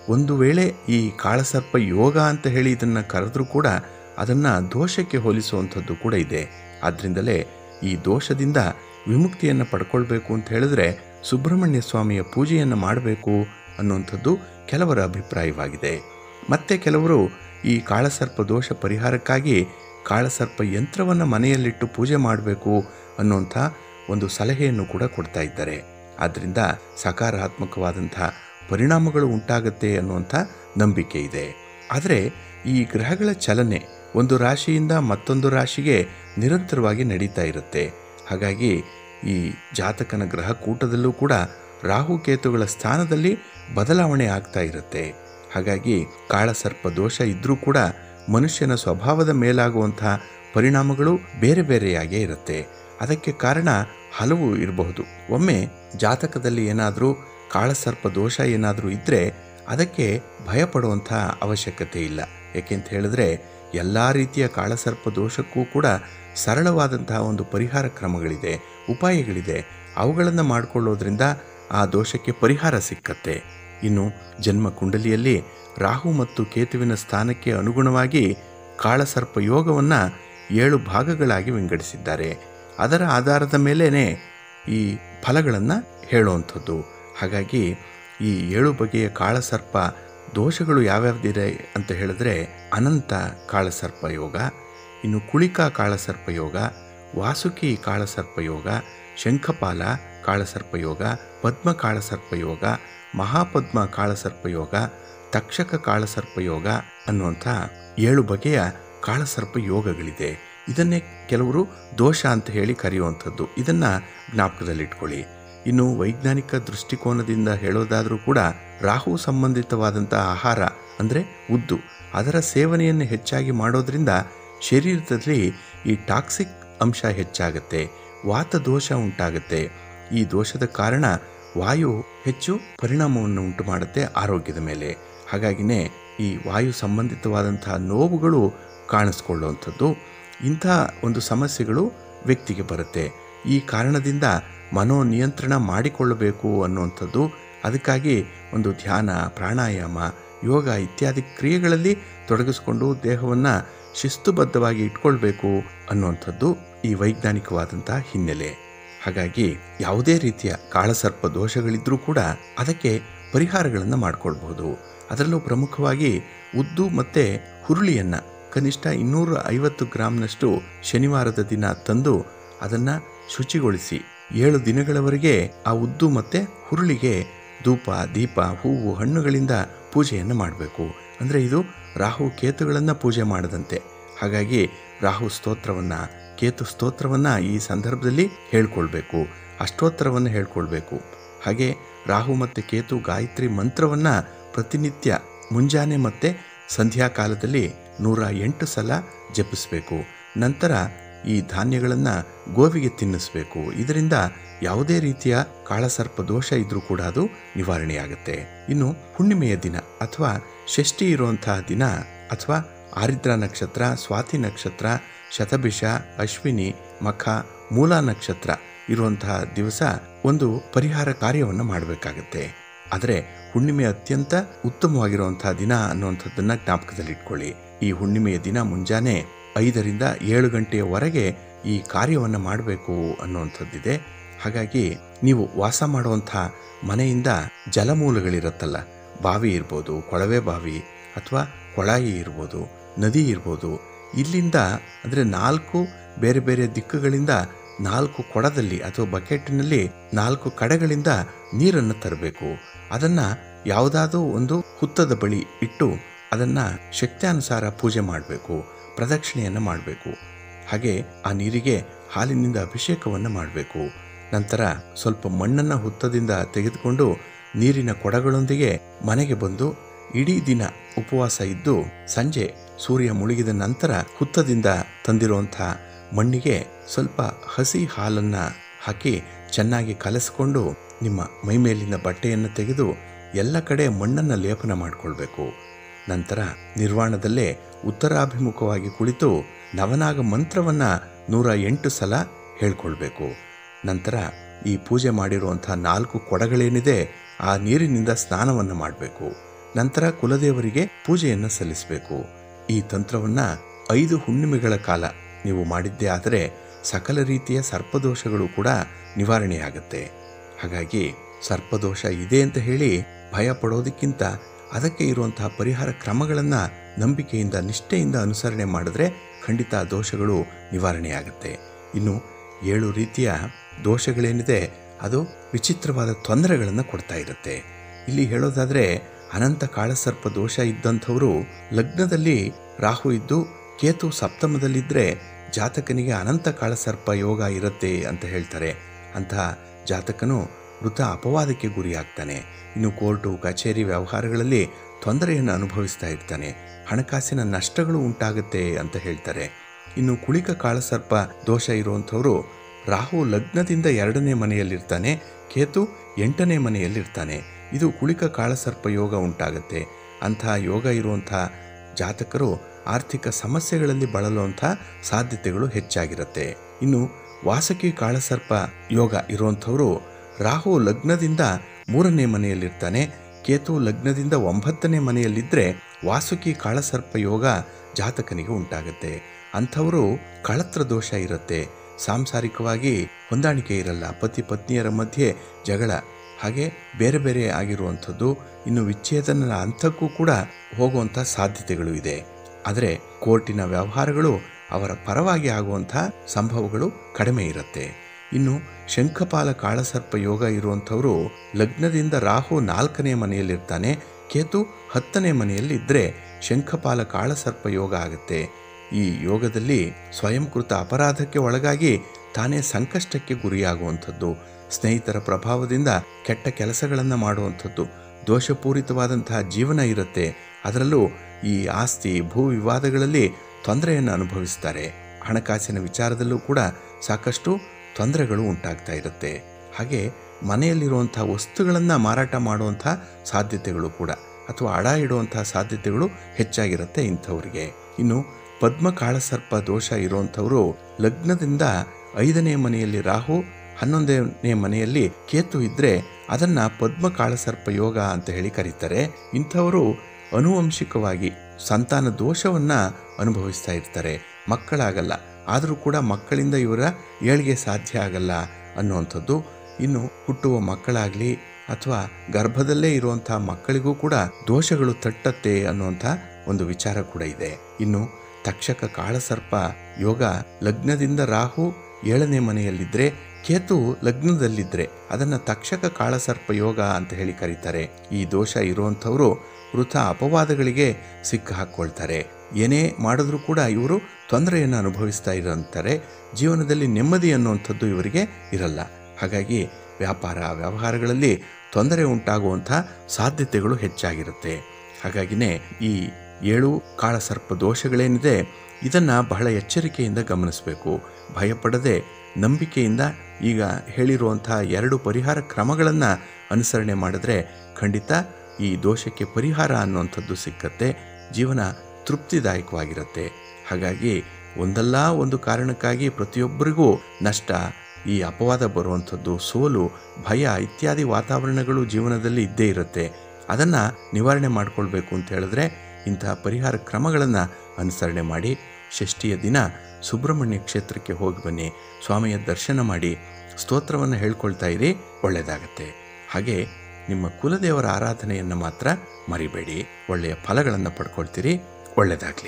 B: ಒಂದು ವೇಳೆ ಈ ಕಾಳಸರ್ಪ ಯೋಗ ಅಂತ ಹೇಳಿ ಇದನ್ನು ಕರೆದ್ರೂ ಕೂಡ ಅದನ್ನು ದೋಷಕ್ಕೆ ಹೋಲಿಸುವಂಥದ್ದು ಕೂಡ ಇದೆ ಆದ್ದರಿಂದಲೇ ಈ ದೋಷದಿಂದ ವಿಮುಕ್ತಿಯನ್ನು ಪಡ್ಕೊಳ್ಬೇಕು ಅಂತ ಹೇಳಿದ್ರೆ ಸುಬ್ರಹ್ಮಣ್ಯ ಸ್ವಾಮಿಯ ಪೂಜೆಯನ್ನು ಮಾಡಬೇಕು ಅನ್ನುವಂಥದ್ದು ಕೆಲವರ ಅಭಿಪ್ರಾಯವಾಗಿದೆ ಮತ್ತೆ ಕೆಲವರು ಈ ಕಾಳಸರ್ಪ ದೋಷ ಪರಿಹಾರಕ್ಕಾಗಿ ಕಾಳಸರ್ಪ ಯಂತ್ರವನ್ನು ಮನೆಯಲ್ಲಿಟ್ಟು ಪೂಜೆ ಮಾಡಬೇಕು ಅನ್ನುವಂಥ ಒಂದು ಸಲಹೆಯನ್ನು ಕೂಡ ಕೊಡ್ತಾ ಇದ್ದಾರೆ ಆದ್ದರಿಂದ ಸಕಾರಾತ್ಮಕವಾದಂಥ ಪರಿಣಾಮಗಳು ಉಂಟಾಗತ್ತೆ ಅನ್ನುವಂಥ ನಂಬಿಕೆ ಇದೆ ಆದರೆ ಈ ಗ್ರಹಗಳ ಚಲನೆ ಒಂದು ರಾಶಿಯಿಂದ ಮತ್ತೊಂದು ರಾಶಿಗೆ ನಿರಂತರವಾಗಿ ನಡೀತಾ ಇರುತ್ತೆ ಹಾಗಾಗಿ ಈ ಜಾತಕನ ಗ್ರಹ ಕೂಟದಲ್ಲೂ ಕೂಡ ರಾಹುಕೇತುಗಳ ಸ್ಥಾನದಲ್ಲಿ ಬದಲಾವಣೆ ಆಗ್ತಾ ಇರುತ್ತೆ ಹಾಗಾಗಿ ಕಾಳಸರ್ಪ ದೋಷ ಇದ್ರೂ ಕೂಡ ಮನುಷ್ಯನ ಸ್ವಭಾವದ ಮೇಲಾಗುವಂತಹ ಪರಿಣಾಮಗಳು ಬೇರೆ ಬೇರೆಯಾಗೇ ಇರುತ್ತೆ ಅದಕ್ಕೆ ಕಾರಣ ಹಲವು ಇರಬಹುದು ಒಮ್ಮೆ ಜಾತಕದಲ್ಲಿ ಏನಾದರೂ ಕಾಳಸರ್ಪ ದೋಷ ಏನಾದರೂ ಇದ್ದರೆ ಅದಕ್ಕೆ ಭಯಪಡುವಂಥ ಅವಶ್ಯಕತೆ ಇಲ್ಲ ಏಕೆಂತ ಹೇಳಿದ್ರೆ ಎಲ್ಲ ರೀತಿಯ ಕಾಳಸರ್ಪ ದೋಷಕ್ಕೂ ಕೂಡ ಸರಳವಾದಂತಹ ಒಂದು ಪರಿಹಾರ ಕ್ರಮಗಳಿದೆ ಉಪಾಯಗಳಿದೆ ಅವುಗಳನ್ನು ಮಾಡಿಕೊಳ್ಳೋದ್ರಿಂದ ಆ ದೋಷಕ್ಕೆ ಪರಿಹಾರ ಸಿಕ್ಕತ್ತೆ ಇನ್ನು ಜನ್ಮ ಕುಂಡಲಿಯಲ್ಲಿ ರಾಹು ಮತ್ತು ಕೇತುವಿನ ಸ್ಥಾನಕ್ಕೆ ಅನುಗುಣವಾಗಿ ಕಾಳಸರ್ಪ ಯೋಗವನ್ನು ಏಳು ಭಾಗಗಳಾಗಿ ವಿಂಗಡಿಸಿದ್ದಾರೆ ಅದರ ಆಧಾರದ ಮೇಲೇ ಈ ಫಲಗಳನ್ನು ಹೇಳುವಂಥದ್ದು ಹಾಗಾಗಿ ಈ ಏಳು ಬಗೆಯ ಕಾಳಸರ್ಪ ದೋಷಗಳು ಯಾವ್ಯಾವ್ದಿದೆ ಅಂತ ಹೇಳಿದ್ರೆ ಅನಂತ ಕಾಳಸರ್ಪ ಯೋಗ ಇನ್ನು ಕುಳಿಕಾ ಕಾಳಸರ್ಪ ಯೋಗ ವಾಸುಕಿ ಕಾಳಸರ್ಪ ಯೋಗ ಶಂಖಪಾಲ ಕಾಳಸರ್ಪ ಯೋಗ ಪದ್ಮ ಕಾಳಸರ್ಪ ಯೋಗ ಮಹಾಪದ್ಮ ಕಾಳಸರ್ಪ ಯೋಗ ತಕ್ಷಕ ಕಾಳಸರ್ಪ ಯೋಗ ಅನ್ನುವಂಥ ಏಳು ಬಗೆಯ ಕಾಳಸರ್ಪ ಯೋಗಗಳಿದೆ ಇದನ್ನೇ ಕೆಲವರು ದೋಷ ಅಂತ ಹೇಳಿ ಕರೆಯುವಂಥದ್ದು ಇದನ್ನು ಜ್ಞಾಪಕದಲ್ಲಿಟ್ಕೊಳ್ಳಿ ಇನ್ನು ವೈಜ್ಞಾನಿಕ ದೃಷ್ಟಿಕೋನದಿಂದ ಹೇಳೋದಾದರೂ ಕೂಡ ರಾಹು ಸಂಬಂಧಿತವಾದಂಥ ಆಹಾರ ಅಂದರೆ ಉದ್ದು ಅದರ ಸೇವನೆಯನ್ನು ಹೆಚ್ಚಾಗಿ ಮಾಡೋದ್ರಿಂದ ಶರೀರದಲ್ಲಿ ಈ ಟಾಕ್ಸಿಕ್ ಅಂಶ ಹೆಚ್ಚಾಗುತ್ತೆ ವಾತ ದೋಷ ಉಂಟಾಗುತ್ತೆ ಈ ದೋಷದ ಕಾರಣ ವಾಯು ಹೆಚ್ಚು ಪರಿಣಾಮವನ್ನು ಉಂಟು ಮಾಡುತ್ತೆ ಆರೋಗ್ಯದ ಮೇಲೆ ಹಾಗಾಗಿನೇ ಈ ವಾಯು ಸಂಬಂಧಿತವಾದಂತಹ ನೋವುಗಳು ಕಾಣಿಸ್ಕೊಳ್ಳುವಂಥದ್ದು ಇಂಥ ಒಂದು ಸಮಸ್ಯೆಗಳು ವ್ಯಕ್ತಿಗೆ ಬರುತ್ತೆ ಈ ಕಾರಣದಿಂದ ಮನೋ ನಿಯಂತ್ರಣ ಮಾಡಿಕೊಳ್ಳಬೇಕು ಅನ್ನುವಂಥದ್ದು ಅದಕ್ಕಾಗಿ ಒಂದು ಧ್ಯಾನ ಪ್ರಾಣಾಯಾಮ ಯೋಗ ಇತ್ಯಾದಿ ಕ್ರಿಯೆಗಳಲ್ಲಿ ತೊಡಗಿಸ್ಕೊಂಡು ದೇಹವನ್ನು ಶಿಸ್ತುಬದ್ಧವಾಗಿ ಇಟ್ಕೊಳ್ಬೇಕು ಅನ್ನುವಂಥದ್ದು ಈ ವೈಜ್ಞಾನಿಕವಾದಂಥ ಹಿನ್ನೆಲೆ ಹಾಗಾಗಿ ಯಾವುದೇ ರೀತಿಯ ಕಾಳಸರ್ಪ ದೋಷಗಳಿದ್ರೂ ಕೂಡ ಅದಕ್ಕೆ ಪರಿಹಾರಗಳನ್ನು ಮಾಡಿಕೊಳ್ಬಹುದು ಅದರಲ್ಲೂ ಪ್ರಮುಖವಾಗಿ ಉದ್ದು ಮತ್ತು ಹುರುಳಿಯನ್ನು ಕನಿಷ್ಠ ಇನ್ನೂರ ಐವತ್ತು ಗ್ರಾಂನಷ್ಟು ಶನಿವಾರದ ದಿನ ತಂದು ಅದನ್ನು ಶುಚಿಗೊಳಿಸಿ ಏಳು ದಿನಗಳವರೆಗೆ ಆ ಉದ್ದು ಮತ್ತು ಹುರುಳಿಗೆ ಧೂಪ ದೀಪ ಹೂವು ಹಣ್ಣುಗಳಿಂದ ಪೂಜೆಯನ್ನು ಮಾಡಬೇಕು ಅಂದರೆ ಇದು ರಾಹು ಕೇತುಗಳನ್ನು ಪೂಜೆ ಮಾಡದಂತೆ ಹಾಗಾಗಿ ರಾಹು ಸ್ತೋತ್ರವನ್ನು ಕೇತು ಸ್ತೋತ್ರವನ್ನು ಈ ಸಂದರ್ಭದಲ್ಲಿ ಹೇಳ್ಕೊಳ್ಬೇಕು ಅಷ್ಟೋತ್ತರವನ್ನು ಹೇಳ್ಕೊಳ್ಬೇಕು ಹಾಗೆ ರಾಹು ಮತ್ತು ಕೇತು ಗಾಯತ್ರಿ ಮಂತ್ರವನ್ನು ಪ್ರತಿನಿತ್ಯ ಮುಂಜಾನೆ ಮತ್ತು ಸಂಧ್ಯಾ ಕಾಲದಲ್ಲಿ ನೂರ ಎಂಟು ಸಲ ಜಪಿಸಬೇಕು ನಂತರ ಈ ಧಾನ್ಯಗಳನ್ನು ಗೋವಿಗೆ ತಿನ್ನಿಸ್ಬೇಕು ಇದರಿಂದ ಯಾವುದೇ ರೀತಿಯ ಕಾಳಸರ್ಪ ದೋಷ ಇದ್ರೂ ಕೂಡ ಅದು ನಿವಾರಣೆಯಾಗುತ್ತೆ ಇನ್ನು ಹುಣ್ಣಿಮೆಯ ದಿನ ಅಥವಾ ಷಷ್ಠಿ ಇರುವಂತಹ ದಿನ ಅಥವಾ ಆರಿದ್ರ ನಕ್ಷತ್ರ ಸ್ವಾತಿ ನಕ್ಷತ್ರ ಶತಭಿಷ ಅಶ್ವಿನಿ ಮಖ ಮೂಲ ನಕ್ಷತ್ರ ಇರುವಂತಹ ದಿವಸ ಒಂದು ಪರಿಹಾರ ಕಾರ್ಯವನ್ನು ಮಾಡಬೇಕಾಗತ್ತೆ ಆದರೆ ಹುಣ್ಣಿಮೆ ಅತ್ಯಂತ ಉತ್ತಮವಾಗಿರುವಂತಹ ದಿನ ಅನ್ನುವಂಥದ್ದನ್ನು ಜ್ಞಾಪಕದಲ್ಲಿಟ್ಕೊಳ್ಳಿ ಈ ಹುಣ್ಣಿಮೆಯ ದಿನ ಮುಂಜಾನೆ ಐದರಿಂದ ಏಳು ಗಂಟೆಯವರೆಗೆ ಈ ಕಾರ್ಯವನ್ನು ಮಾಡಬೇಕು ಅನ್ನುವಂಥದ್ದಿದೆ ಹಾಗಾಗಿ ನೀವು ವಾಸ ಮಾಡುವಂಥ ಮನೆಯಿಂದ ಜಲಮೂಲಗಳಿರುತ್ತಲ್ಲ ಬಾವಿ ಇರ್ಬೋದು ಕೊಳವೆ ಬಾವಿ ಅಥವಾ ಕೊಳಾಯಿ ಇರ್ಬೋದು ನದಿ ಇರ್ಬೋದು ಇಲ್ಲಿಂದ ಅಂದರೆ ನಾಲ್ಕು ಬೇರೆ ಬೇರೆ ದಿಕ್ಕುಗಳಿಂದ ನಾಲ್ಕು ಕೊಡದಲ್ಲಿ ಅಥವಾ ಬಕೆಟ್ನಲ್ಲಿ ನಾಲ್ಕು ಕಡೆಗಳಿಂದ ನೀರನ್ನು ತರಬೇಕು ಅದನ್ನು ಯಾವುದಾದ್ರೂ ಒಂದು ಹುತ್ತದ ಬಳಿ ಇಟ್ಟು ಅದನ್ನು ಶಕ್ತ್ಯಾನುಸಾರ ಪೂಜೆ ಮಾಡಬೇಕು ಪ್ರದಕ್ಷಿಣೆಯನ್ನು ಮಾಡಬೇಕು ಹಾಗೆ ಆ ನೀರಿಗೆ ಹಾಲಿನಿಂದ ಅಭಿಷೇಕವನ್ನು ಮಾಡಬೇಕು ನಂತರ ಸ್ವಲ್ಪ ಮಣ್ಣನ್ನು ಹುತ್ತದಿಂದ ತೆಗೆದುಕೊಂಡು ನೀರಿನ ಕೊಡಗಳೊಂದಿಗೆ ಮನೆಗೆ ಬಂದು ಇಡೀ ದಿನ ಉಪವಾಸ ಇದ್ದು ಸಂಜೆ ಸೂರ್ಯ ಮುಳುಗಿದ ನಂತರ ಹುತ್ತದಿಂದ ತಂದಿರುವಂಥ ಮಣ್ಣಿಗೆ ಸ್ವಲ್ಪ ಹಸಿ ಹಾಲನ್ನು ಹಾಕಿ ಚೆನ್ನಾಗಿ ಕಲಸಿಕೊಂಡು ನಿಮ್ಮ ಮೈಮೇಲಿನ ಬಟ್ಟೆಯನ್ನು ತೆಗೆದು ಎಲ್ಲ ಕಡೆ ಮಣ್ಣನ್ನು ಲೇಪನ ಮಾಡಿಕೊಳ್ಬೇಕು ನಂತರ ನಿರ್ವಾಣದಲ್ಲೇ ಉತ್ತರಾಭಿಮುಖವಾಗಿ ಕುಳಿತು ನವನಾಗ ಮಂತ್ರವನ್ನು ನೂರ ಎಂಟು ಸಲ ಹೇಳ್ಕೊಳ್ಬೇಕು ನಂತರ ಈ ಪೂಜೆ ಮಾಡಿರುವಂಥ ನಾಲ್ಕು ಕೊಡಗಳೇನಿದೆ ಆ ನೀರಿನಿಂದ ಸ್ನಾನವನ್ನು ಮಾಡಬೇಕು ನಂತರ ಕುಲದೇವರಿಗೆ ಪೂಜೆಯನ್ನು ಸಲ್ಲಿಸಬೇಕು ಈ ತಂತ್ರವನ್ನ ಐದು ಹುಣ್ಣಿಮೆಗಳ ಕಾಲ ನೀವು ಮಾಡಿದ್ದೇ ಆದರೆ ಸಕಲ ರೀತಿಯ ಸರ್ಪದೋಷಗಳು ಕೂಡ ನಿವಾರಣೆಯಾಗುತ್ತೆ ಹಾಗಾಗಿ ಸರ್ಪದೋಷ ಇದೆ ಅಂತ ಹೇಳಿ ಭಯ ಪಡೋದಕ್ಕಿಂತ ಅದಕ್ಕೆ ಇರುವಂತಹ ಪರಿಹಾರ ಕ್ರಮಗಳನ್ನು ನಂಬಿಕೆಯಿಂದ ನಿಷ್ಠೆಯಿಂದ ಅನುಸರಣೆ ಮಾಡಿದ್ರೆ ಖಂಡಿತ ಆ ದೋಷಗಳು ನಿವಾರಣೆಯಾಗುತ್ತೆ ಇನ್ನು ಏಳು ರೀತಿಯ ದೋಷಗಳೇನಿದೆ ಅದು ವಿಚಿತ್ರವಾದ ತೊಂದರೆಗಳನ್ನು ಕೊಡ್ತಾ ಇರುತ್ತೆ ಇಲ್ಲಿ ಹೇಳೋದಾದ್ರೆ ಅನಂತ ಕಾಳಸರ್ಪ ದೋಷ ಇದ್ದಂಥವರು ಲಗ್ನದಲ್ಲಿ ರಾಹು ಇದ್ದು ಕೇತು ಸಪ್ತಮದಲ್ಲಿದ್ದರೆ ಜಾತಕನಿಗೆ ಅನಂತ ಕಾಳಸರ್ಪ ಯೋಗ ಇರುತ್ತೆ ಅಂತ ಹೇಳ್ತಾರೆ ಅಂತಹ ಜಾತಕನು ವೃತ ಅಪವಾದಕ್ಕೆ ಗುರಿಯಾಗ್ತಾನೆ ಇನ್ನು ಕೋರ್ಟು ಕಚೇರಿ ವ್ಯವಹಾರಗಳಲ್ಲಿ ತೊಂದರೆಯನ್ನು ಅನುಭವಿಸ್ತಾ ಇರ್ತಾನೆ ಹಣಕಾಸಿನ ನಷ್ಟಗಳು ಉಂಟಾಗುತ್ತೆ ಅಂತ ಹೇಳ್ತಾರೆ ಇನ್ನು ಕುಳಿಕ ಕಾಳಸರ್ಪ ದೋಷ ಇರುವಂಥವರು ರಾಹು ಲಗ್ನದಿಂದ ಎರಡನೇ ಮನೆಯಲ್ಲಿರ್ತಾನೆ ಕೇತು ಎಂಟನೇ ಮನೆಯಲ್ಲಿರ್ತಾನೆ ಇದು ಕುಳಿಕ ಕಾಳಸರ್ಪ ಯೋಗ ಉಂಟಾಗುತ್ತೆ ಅಂತಹ ಯೋಗ ಇರುವಂಥ ಜಾತಕರು ಆರ್ಥಿಕ ಸಮಸ್ಯೆಗಳಲ್ಲಿ ಬಳಲುವಂಥ ಸಾಧ್ಯತೆಗಳು ಹೆಚ್ಚಾಗಿರುತ್ತೆ ಇನ್ನು ವಾಸಕಿ ಕಾಳಸರ್ಪ ಯೋಗ ಇರುವಂಥವರು ರಾಹು ಲಗ್ನದಿಂದ ಮೂರನೇ ಮನೆಯಲ್ಲಿರ್ತಾನೆ ಕೇತು ಲಗ್ನದಿಂದ ಒಂಬತ್ತನೇ ಮನೆಯಲ್ಲಿದ್ದರೆ ವಾಸುಕಿ ಕಾಳಸರ್ಪ ಯೋಗ ಜಾತಕನಿಗೆ ಉಂಟಾಗುತ್ತೆ ಅಂಥವರು ಕಳತ್ರ ದೋಷ ಇರುತ್ತೆ ಸಾಂಸಾರಿಕವಾಗಿ ಹೊಂದಾಣಿಕೆ ಇರಲ್ಲ ಪತಿ ಪತ್ನಿಯರ ಮಧ್ಯೆ ಜಗಳ ಹಾಗೆ ಬೇರೆ ಬೇರೆ ಆಗಿರುವಂಥದ್ದು ಇನ್ನು ವಿಚ್ಛೇದನ ಹಂತಕ್ಕೂ ಕೂಡ ಹೋಗುವಂಥ ಸಾಧ್ಯತೆಗಳು ಇದೆ ಆದರೆ ಕೋರ್ಟಿನ ವ್ಯವಹಾರಗಳು ಅವರ ಪರವಾಗಿ ಆಗುವಂಥ ಸಂಭವಗಳು ಕಡಿಮೆ ಇರುತ್ತೆ ಇನ್ನು ಶಂಖಪಾಲ ಕಾಳಸರ್ಪ ಯೋಗ ಇರುವಂಥವರು ಲಗ್ನದಿಂದ ರಾಹು ನಾಲ್ಕನೇ ಮನೆಯಲ್ಲಿರ್ತಾನೆ ಕೇತು ಹತ್ತನೇ ಮನೆಯಲ್ಲಿ ಇದ್ದರೆ ಶಂಖಪಾಲ ಕಾಳಸರ್ಪ ಯೋಗ ಆಗುತ್ತೆ ಈ ಯೋಗದಲ್ಲಿ ಸ್ವಯಂಕೃತ ಅಪರಾಧಕ್ಕೆ ಒಳಗಾಗಿ ತಾನೇ ಸಂಕಷ್ಟಕ್ಕೆ ಗುರಿಯಾಗುವಂಥದ್ದು ಸ್ನೇಹಿತರ ಪ್ರಭಾವದಿಂದ ಕೆಟ್ಟ ಕೆಲಸಗಳನ್ನು ಮಾಡುವಂಥದ್ದು ದೋಷಪೂರಿತವಾದಂತಹ ಜೀವನ ಇರುತ್ತೆ ಅದರಲ್ಲೂ ಈ ಆಸ್ತಿ ಭೂ ವಿವಾದಗಳಲ್ಲಿ ತೊಂದರೆಯನ್ನು ಅನುಭವಿಸ್ತಾರೆ ಹಣಕಾಸಿನ ವಿಚಾರದಲ್ಲೂ ಕೂಡ ಸಾಕಷ್ಟು ತೊಂದರೆಗಳು ಉಂಟಾಗ್ತಾ ಇರುತ್ತೆ ಹಾಗೆ ಮನೆಯಲ್ಲಿರುವಂಥ ವಸ್ತುಗಳನ್ನು ಮಾರಾಟ ಮಾಡುವಂಥ ಸಾಧ್ಯತೆಗಳು ಕೂಡ ಅಥವಾ ಅಡ ಇಡುವಂಥ ಸಾಧ್ಯತೆಗಳು ಹೆಚ್ಚಾಗಿರುತ್ತೆ ಇಂಥವರಿಗೆ ಇನ್ನು ಪದ್ಮ ಕಾಳಸರ್ಪ ದೋಷ ಇರುವಂಥವರು ಲಗ್ನದಿಂದ ಐದನೇ ಮನೆಯಲ್ಲಿ ರಾಹು ಹನ್ನೊಂದನೇ ಮನೆಯಲ್ಲಿ ಕೇತು ಇದ್ದರೆ ಅದನ್ನು ಪದ್ಮ ಕಾಳಸರ್ಪ ಯೋಗ ಅಂತ ಹೇಳಿ ಕರೀತಾರೆ ಇಂಥವರು ಅನುವಂಶಿಕವಾಗಿ ಸಂತಾನ ದೋಷವನ್ನು ಅನುಭವಿಸ್ತಾ ಇರ್ತಾರೆ ಮಕ್ಕಳಾಗಲ್ಲ ಆದರೂ ಕೂಡ ಮಕ್ಕಳಿಂದ ಇವರ ಏಳಿಗೆ ಸಾಧ್ಯ ಆಗಲ್ಲ ಅನ್ನುವಂಥದ್ದು ಇನ್ನು ಹುಟ್ಟುವ ಮಕ್ಕಳಾಗಲಿ ಅಥವಾ ಗರ್ಭದಲ್ಲೇ ಇರುವಂಥ ಮಕ್ಕಳಿಗೂ ಕೂಡ ದೋಷಗಳು ತಟ್ಟತ್ತೆ ಅನ್ನುವಂಥ ಒಂದು ವಿಚಾರ ಕೂಡ ಇದೆ ಇನ್ನು ತಕ್ಷಕ ಕಾಳಸರ್ಪ ಯೋಗ ಲಗ್ನದಿಂದ ರಾಹು ಏಳನೇ ಮನೆಯಲ್ಲಿದ್ದರೆ ಕೇತು ಲಗ್ನದಲ್ಲಿದ್ದರೆ ಅದನ್ನು ತಕ್ಷಕ ಕಾಳಸರ್ಪ ಯೋಗ ಅಂತ ಹೇಳಿ ಕರೀತಾರೆ ಈ ದೋಷ ಇರುವಂಥವರು ವೃಥ ಅಪವಾದಗಳಿಗೆ ಸಿಕ್ಕ ಹಾಕ್ಕೊಳ್ತಾರೆ ಏನೇ ಮಾಡಿದ್ರೂ ಕೂಡ ಇವರು ತೊಂದರೆಯನ್ನು ಅನುಭವಿಸ್ತಾ ಇರೋಂತಾರೆ ಜೀವನದಲ್ಲಿ ನೆಮ್ಮದಿ ಅನ್ನುವಂಥದ್ದು ಇವರಿಗೆ ಇರಲ್ಲ ಹಾಗಾಗಿ ವ್ಯಾಪಾರ ವ್ಯವಹಾರಗಳಲ್ಲಿ ತೊಂದರೆ ಉಂಟಾಗುವಂಥ ಸಾಧ್ಯತೆಗಳು ಹೆಚ್ಚಾಗಿರುತ್ತೆ ಹಾಗಾಗಿನೇ ಈ ಏಳು ಕಾಳಸರ್ಪ ದೋಷಗಳೇನಿದೆ ಇದನ್ನು ಬಹಳ ಎಚ್ಚರಿಕೆಯಿಂದ ಗಮನಿಸಬೇಕು ಭಯಪಡದೆ ನಂಬಿಕೆಯಿಂದ ಈಗ ಹೇಳಿರುವಂಥ ಎರಡು ಪರಿಹಾರ ಕ್ರಮಗಳನ್ನು ಅನುಸರಣೆ ಮಾಡಿದ್ರೆ ಖಂಡಿತ ಈ ದೋಷಕ್ಕೆ ಪರಿಹಾರ ಅನ್ನುವಂಥದ್ದು ಸಿಕ್ಕತ್ತೆ ಜೀವನ ತೃಪ್ತಿದಾಯಕವಾಗಿರುತ್ತೆ ಹಾಗಾಗಿ ಒಂದಲ್ಲ ಒಂದು ಕಾರಣಕ್ಕಾಗಿ ಪ್ರತಿಯೊಬ್ಬರಿಗೂ ನಷ್ಟ ಈ ಅಪವಾದ ಬರುವಂಥದ್ದು ಸೋಲು ಭಯ ಇತ್ಯಾದಿ ವಾತಾವರಣಗಳು ಜೀವನದಲ್ಲಿ ಇದ್ದೇ ಇರುತ್ತೆ ಅದನ್ನು ನಿವಾರಣೆ ಮಾಡಿಕೊಳ್ಬೇಕು ಅಂತ ಹೇಳಿದ್ರೆ ಇಂತಹ ಪರಿಹಾರ ಕ್ರಮಗಳನ್ನು ಅನುಸರಣೆ ಮಾಡಿ ಷಷ್ಠಿಯ ದಿನ ಸುಬ್ರಹ್ಮಣ್ಯ ಕ್ಷೇತ್ರಕ್ಕೆ ಹೋಗಿ ಬನ್ನಿ ಸ್ವಾಮಿಯ ದರ್ಶನ ಮಾಡಿ ಸ್ತೋತ್ರವನ್ನು ಹೇಳ್ಕೊಳ್ತಾ ಇರಿ ಒಳ್ಳೆಯದಾಗತ್ತೆ ಹಾಗೆ ನಿಮ್ಮ ಕುಲದೇವರ ಆರಾಧನೆಯನ್ನು ಮಾತ್ರ ಮರಿಬೇಡಿ ಒಳ್ಳೆಯ ಫಲಗಳನ್ನು ಪಡ್ಕೊಳ್ತೀರಿ ಒಳ್ಳೆಯದಾಗಲಿ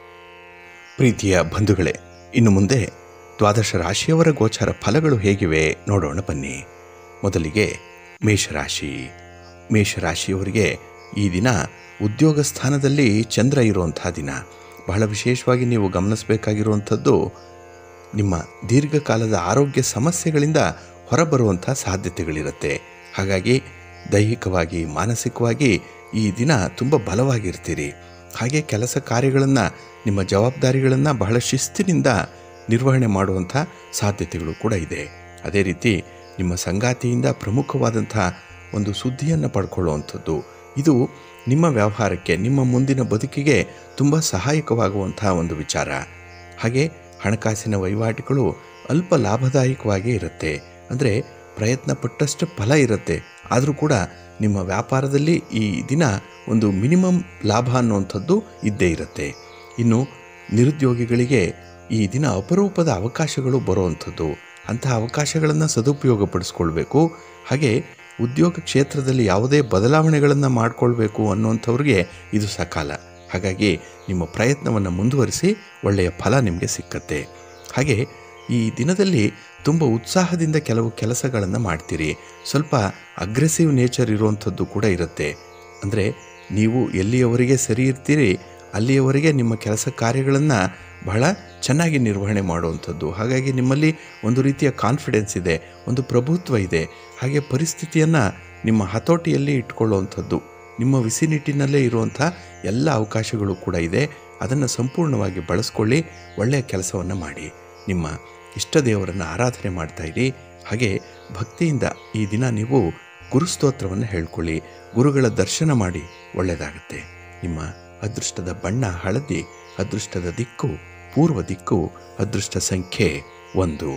B: ಪ್ರೀತಿಯ ಬಂಧುಗಳೇ ಇನ್ನು ಮುಂದೆ ದ್ವಾದಶ ರಾಶಿಯವರ ಗೋಚಾರ ಫಲಗಳು ಹೇಗಿವೆ ನೋಡೋಣ ಬನ್ನಿ ಮೊದಲಿಗೆ ಮೇಷರಾಶಿ ಮೇಷರಾಶಿಯವರಿಗೆ ಈ ದಿನ ಉದ್ಯೋಗ ಸ್ಥಾನದಲ್ಲಿ ಚಂದ್ರ ಇರುವಂತಹ ದಿನ ಬಹಳ ವಿಶೇಷವಾಗಿ ನೀವು ಗಮನಿಸಬೇಕಾಗಿರುವಂಥದ್ದು ನಿಮ್ಮ ದೀರ್ಘಕಾಲದ ಆರೋಗ್ಯ ಸಮಸ್ಯೆಗಳಿಂದ ಹೊರಬರುವಂಥ ಸಾಧ್ಯತೆಗಳಿರುತ್ತೆ ಹಾಗಾಗಿ ದೈಹಿಕವಾಗಿ ಮಾನಸಿಕವಾಗಿ ಈ ದಿನ ತುಂಬ ಬಲವಾಗಿರ್ತೀರಿ ಹಾಗೆ ಕೆಲಸ ಕಾರ್ಯಗಳನ್ನು ನಿಮ್ಮ ಜವಾಬ್ದಾರಿಗಳನ್ನು ಬಹಳ ಶಿಸ್ತಿನಿಂದ ನಿರ್ವಹಣೆ ಮಾಡುವಂಥ ಸಾಧ್ಯತೆಗಳು ಕೂಡ ಇದೆ ಅದೇ ರೀತಿ ನಿಮ್ಮ ಸಂಗಾತಿಯಿಂದ ಪ್ರಮುಖವಾದಂಥ ಒಂದು ಸುದ್ದಿಯನ್ನು ಪಡ್ಕೊಳ್ಳುವಂಥದ್ದು ಇದು ನಿಮ್ಮ ವ್ಯವಹಾರಕ್ಕೆ ನಿಮ್ಮ ಮುಂದಿನ ಬದುಕಿಗೆ ತುಂಬ ಸಹಾಯಕವಾಗುವಂಥ ಒಂದು ವಿಚಾರ ಹಾಗೆ ಹಣಕಾಸಿನ ವಹಿವಾಟುಗಳು ಅಲ್ಪ ಲಾಭದಾಯಕವಾಗಿ ಇರುತ್ತೆ ಅಂದರೆ ಪ್ರಯತ್ನ ಪಟ್ಟಷ್ಟು ಫಲ ಇರುತ್ತೆ ಆದರೂ ಕೂಡ ನಿಮ್ಮ ವ್ಯಾಪಾರದಲ್ಲಿ ಈ ದಿನ ಒಂದು ಮಿನಿಮಮ್ ಲಾಭ ಅನ್ನುವಂಥದ್ದು ಇದ್ದೇ ಇರುತ್ತೆ ಇನ್ನು ನಿರುದ್ಯೋಗಿಗಳಿಗೆ ಈ ದಿನ ಅಪರೂಪದ ಅವಕಾಶಗಳು ಬರುವಂಥದ್ದು ಅಂತಹ ಅವಕಾಶಗಳನ್ನು ಸದುಪಯೋಗಪಡಿಸ್ಕೊಳ್ಬೇಕು ಹಾಗೆ ಉದ್ಯೋಗ ಕ್ಷೇತ್ರದಲ್ಲಿ ಯಾವುದೇ ಬದಲಾವಣೆಗಳನ್ನು ಮಾಡಿಕೊಳ್ಬೇಕು ಅನ್ನುವಂಥವ್ರಿಗೆ ಇದು ಸಕಾಲ ಹಾಗಾಗಿ ನಿಮ್ಮ ಪ್ರಯತ್ನವನ್ನು ಮುಂದುವರಿಸಿ ಒಳ್ಳೆಯ ಫಲ ನಿಮಗೆ ಸಿಕ್ಕತ್ತೆ ಹಾಗೆ ಈ ದಿನದಲ್ಲಿ ತುಂಬ ಉತ್ಸಾಹದಿಂದ ಕೆಲವು ಕೆಲಸಗಳನ್ನು ಮಾಡ್ತೀರಿ ಸ್ವಲ್ಪ ಅಗ್ರೆಸಿವ್ ನೇಚರ್ ಇರುವಂಥದ್ದು ಕೂಡ ಇರುತ್ತೆ ಅಂದರೆ ನೀವು ಎಲ್ಲಿಯವರೆಗೆ ಸರಿ ಇರ್ತೀರಿ ಅಲ್ಲಿಯವರೆಗೆ ನಿಮ್ಮ ಕೆಲಸ ಕಾರ್ಯಗಳನ್ನು ಬಹಳ ಚೆನ್ನಾಗಿ ನಿರ್ವಹಣೆ ಮಾಡುವಂಥದ್ದು ಹಾಗಾಗಿ ನಿಮ್ಮಲ್ಲಿ ಒಂದು ರೀತಿಯ ಕಾನ್ಫಿಡೆನ್ಸ್ ಇದೆ ಒಂದು ಪ್ರಭುತ್ವ ಇದೆ ಹಾಗೆ ಪರಿಸ್ಥಿತಿಯನ್ನು ನಿಮ್ಮ ಹತೋಟಿಯಲ್ಲಿ ಇಟ್ಕೊಳ್ಳುವಂಥದ್ದು ನಿಮ್ಮ ವಿಸಿನಿಟಿನಲ್ಲೇ ಇರುವಂಥ ಎಲ್ಲ ಅವಕಾಶಗಳು ಕೂಡ ಇದೆ ಅದನ್ನು ಸಂಪೂರ್ಣವಾಗಿ ಬಳಸ್ಕೊಳ್ಳಿ ಒಳ್ಳೆಯ ಕೆಲಸವನ್ನು ಮಾಡಿ ನಿಮ್ಮ ಇಷ್ಟ ದೇವರನ್ನು ಆರಾಧನೆ ಮಾಡ್ತಾ ಇರಿ ಹಾಗೆ ಭಕ್ತಿಯಿಂದ ಈ ದಿನ ನೀವು ಗುರುಸ್ತೋತ್ರವನ್ನು ಹೇಳ್ಕೊಳ್ಳಿ ಗುರುಗಳ ದರ್ಶನ ಮಾಡಿ ಒಳ್ಳೆಯದಾಗುತ್ತೆ ನಿಮ್ಮ ಅದೃಷ್ಟದ ಬಣ್ಣ ಹಳದಿ ಅದೃಷ್ಟದ ದಿಕ್ಕು ಪೂರ್ವ ದಿಕ್ಕು ಅದೃಷ್ಟ ಸಂಖ್ಯೆ ಒಂದು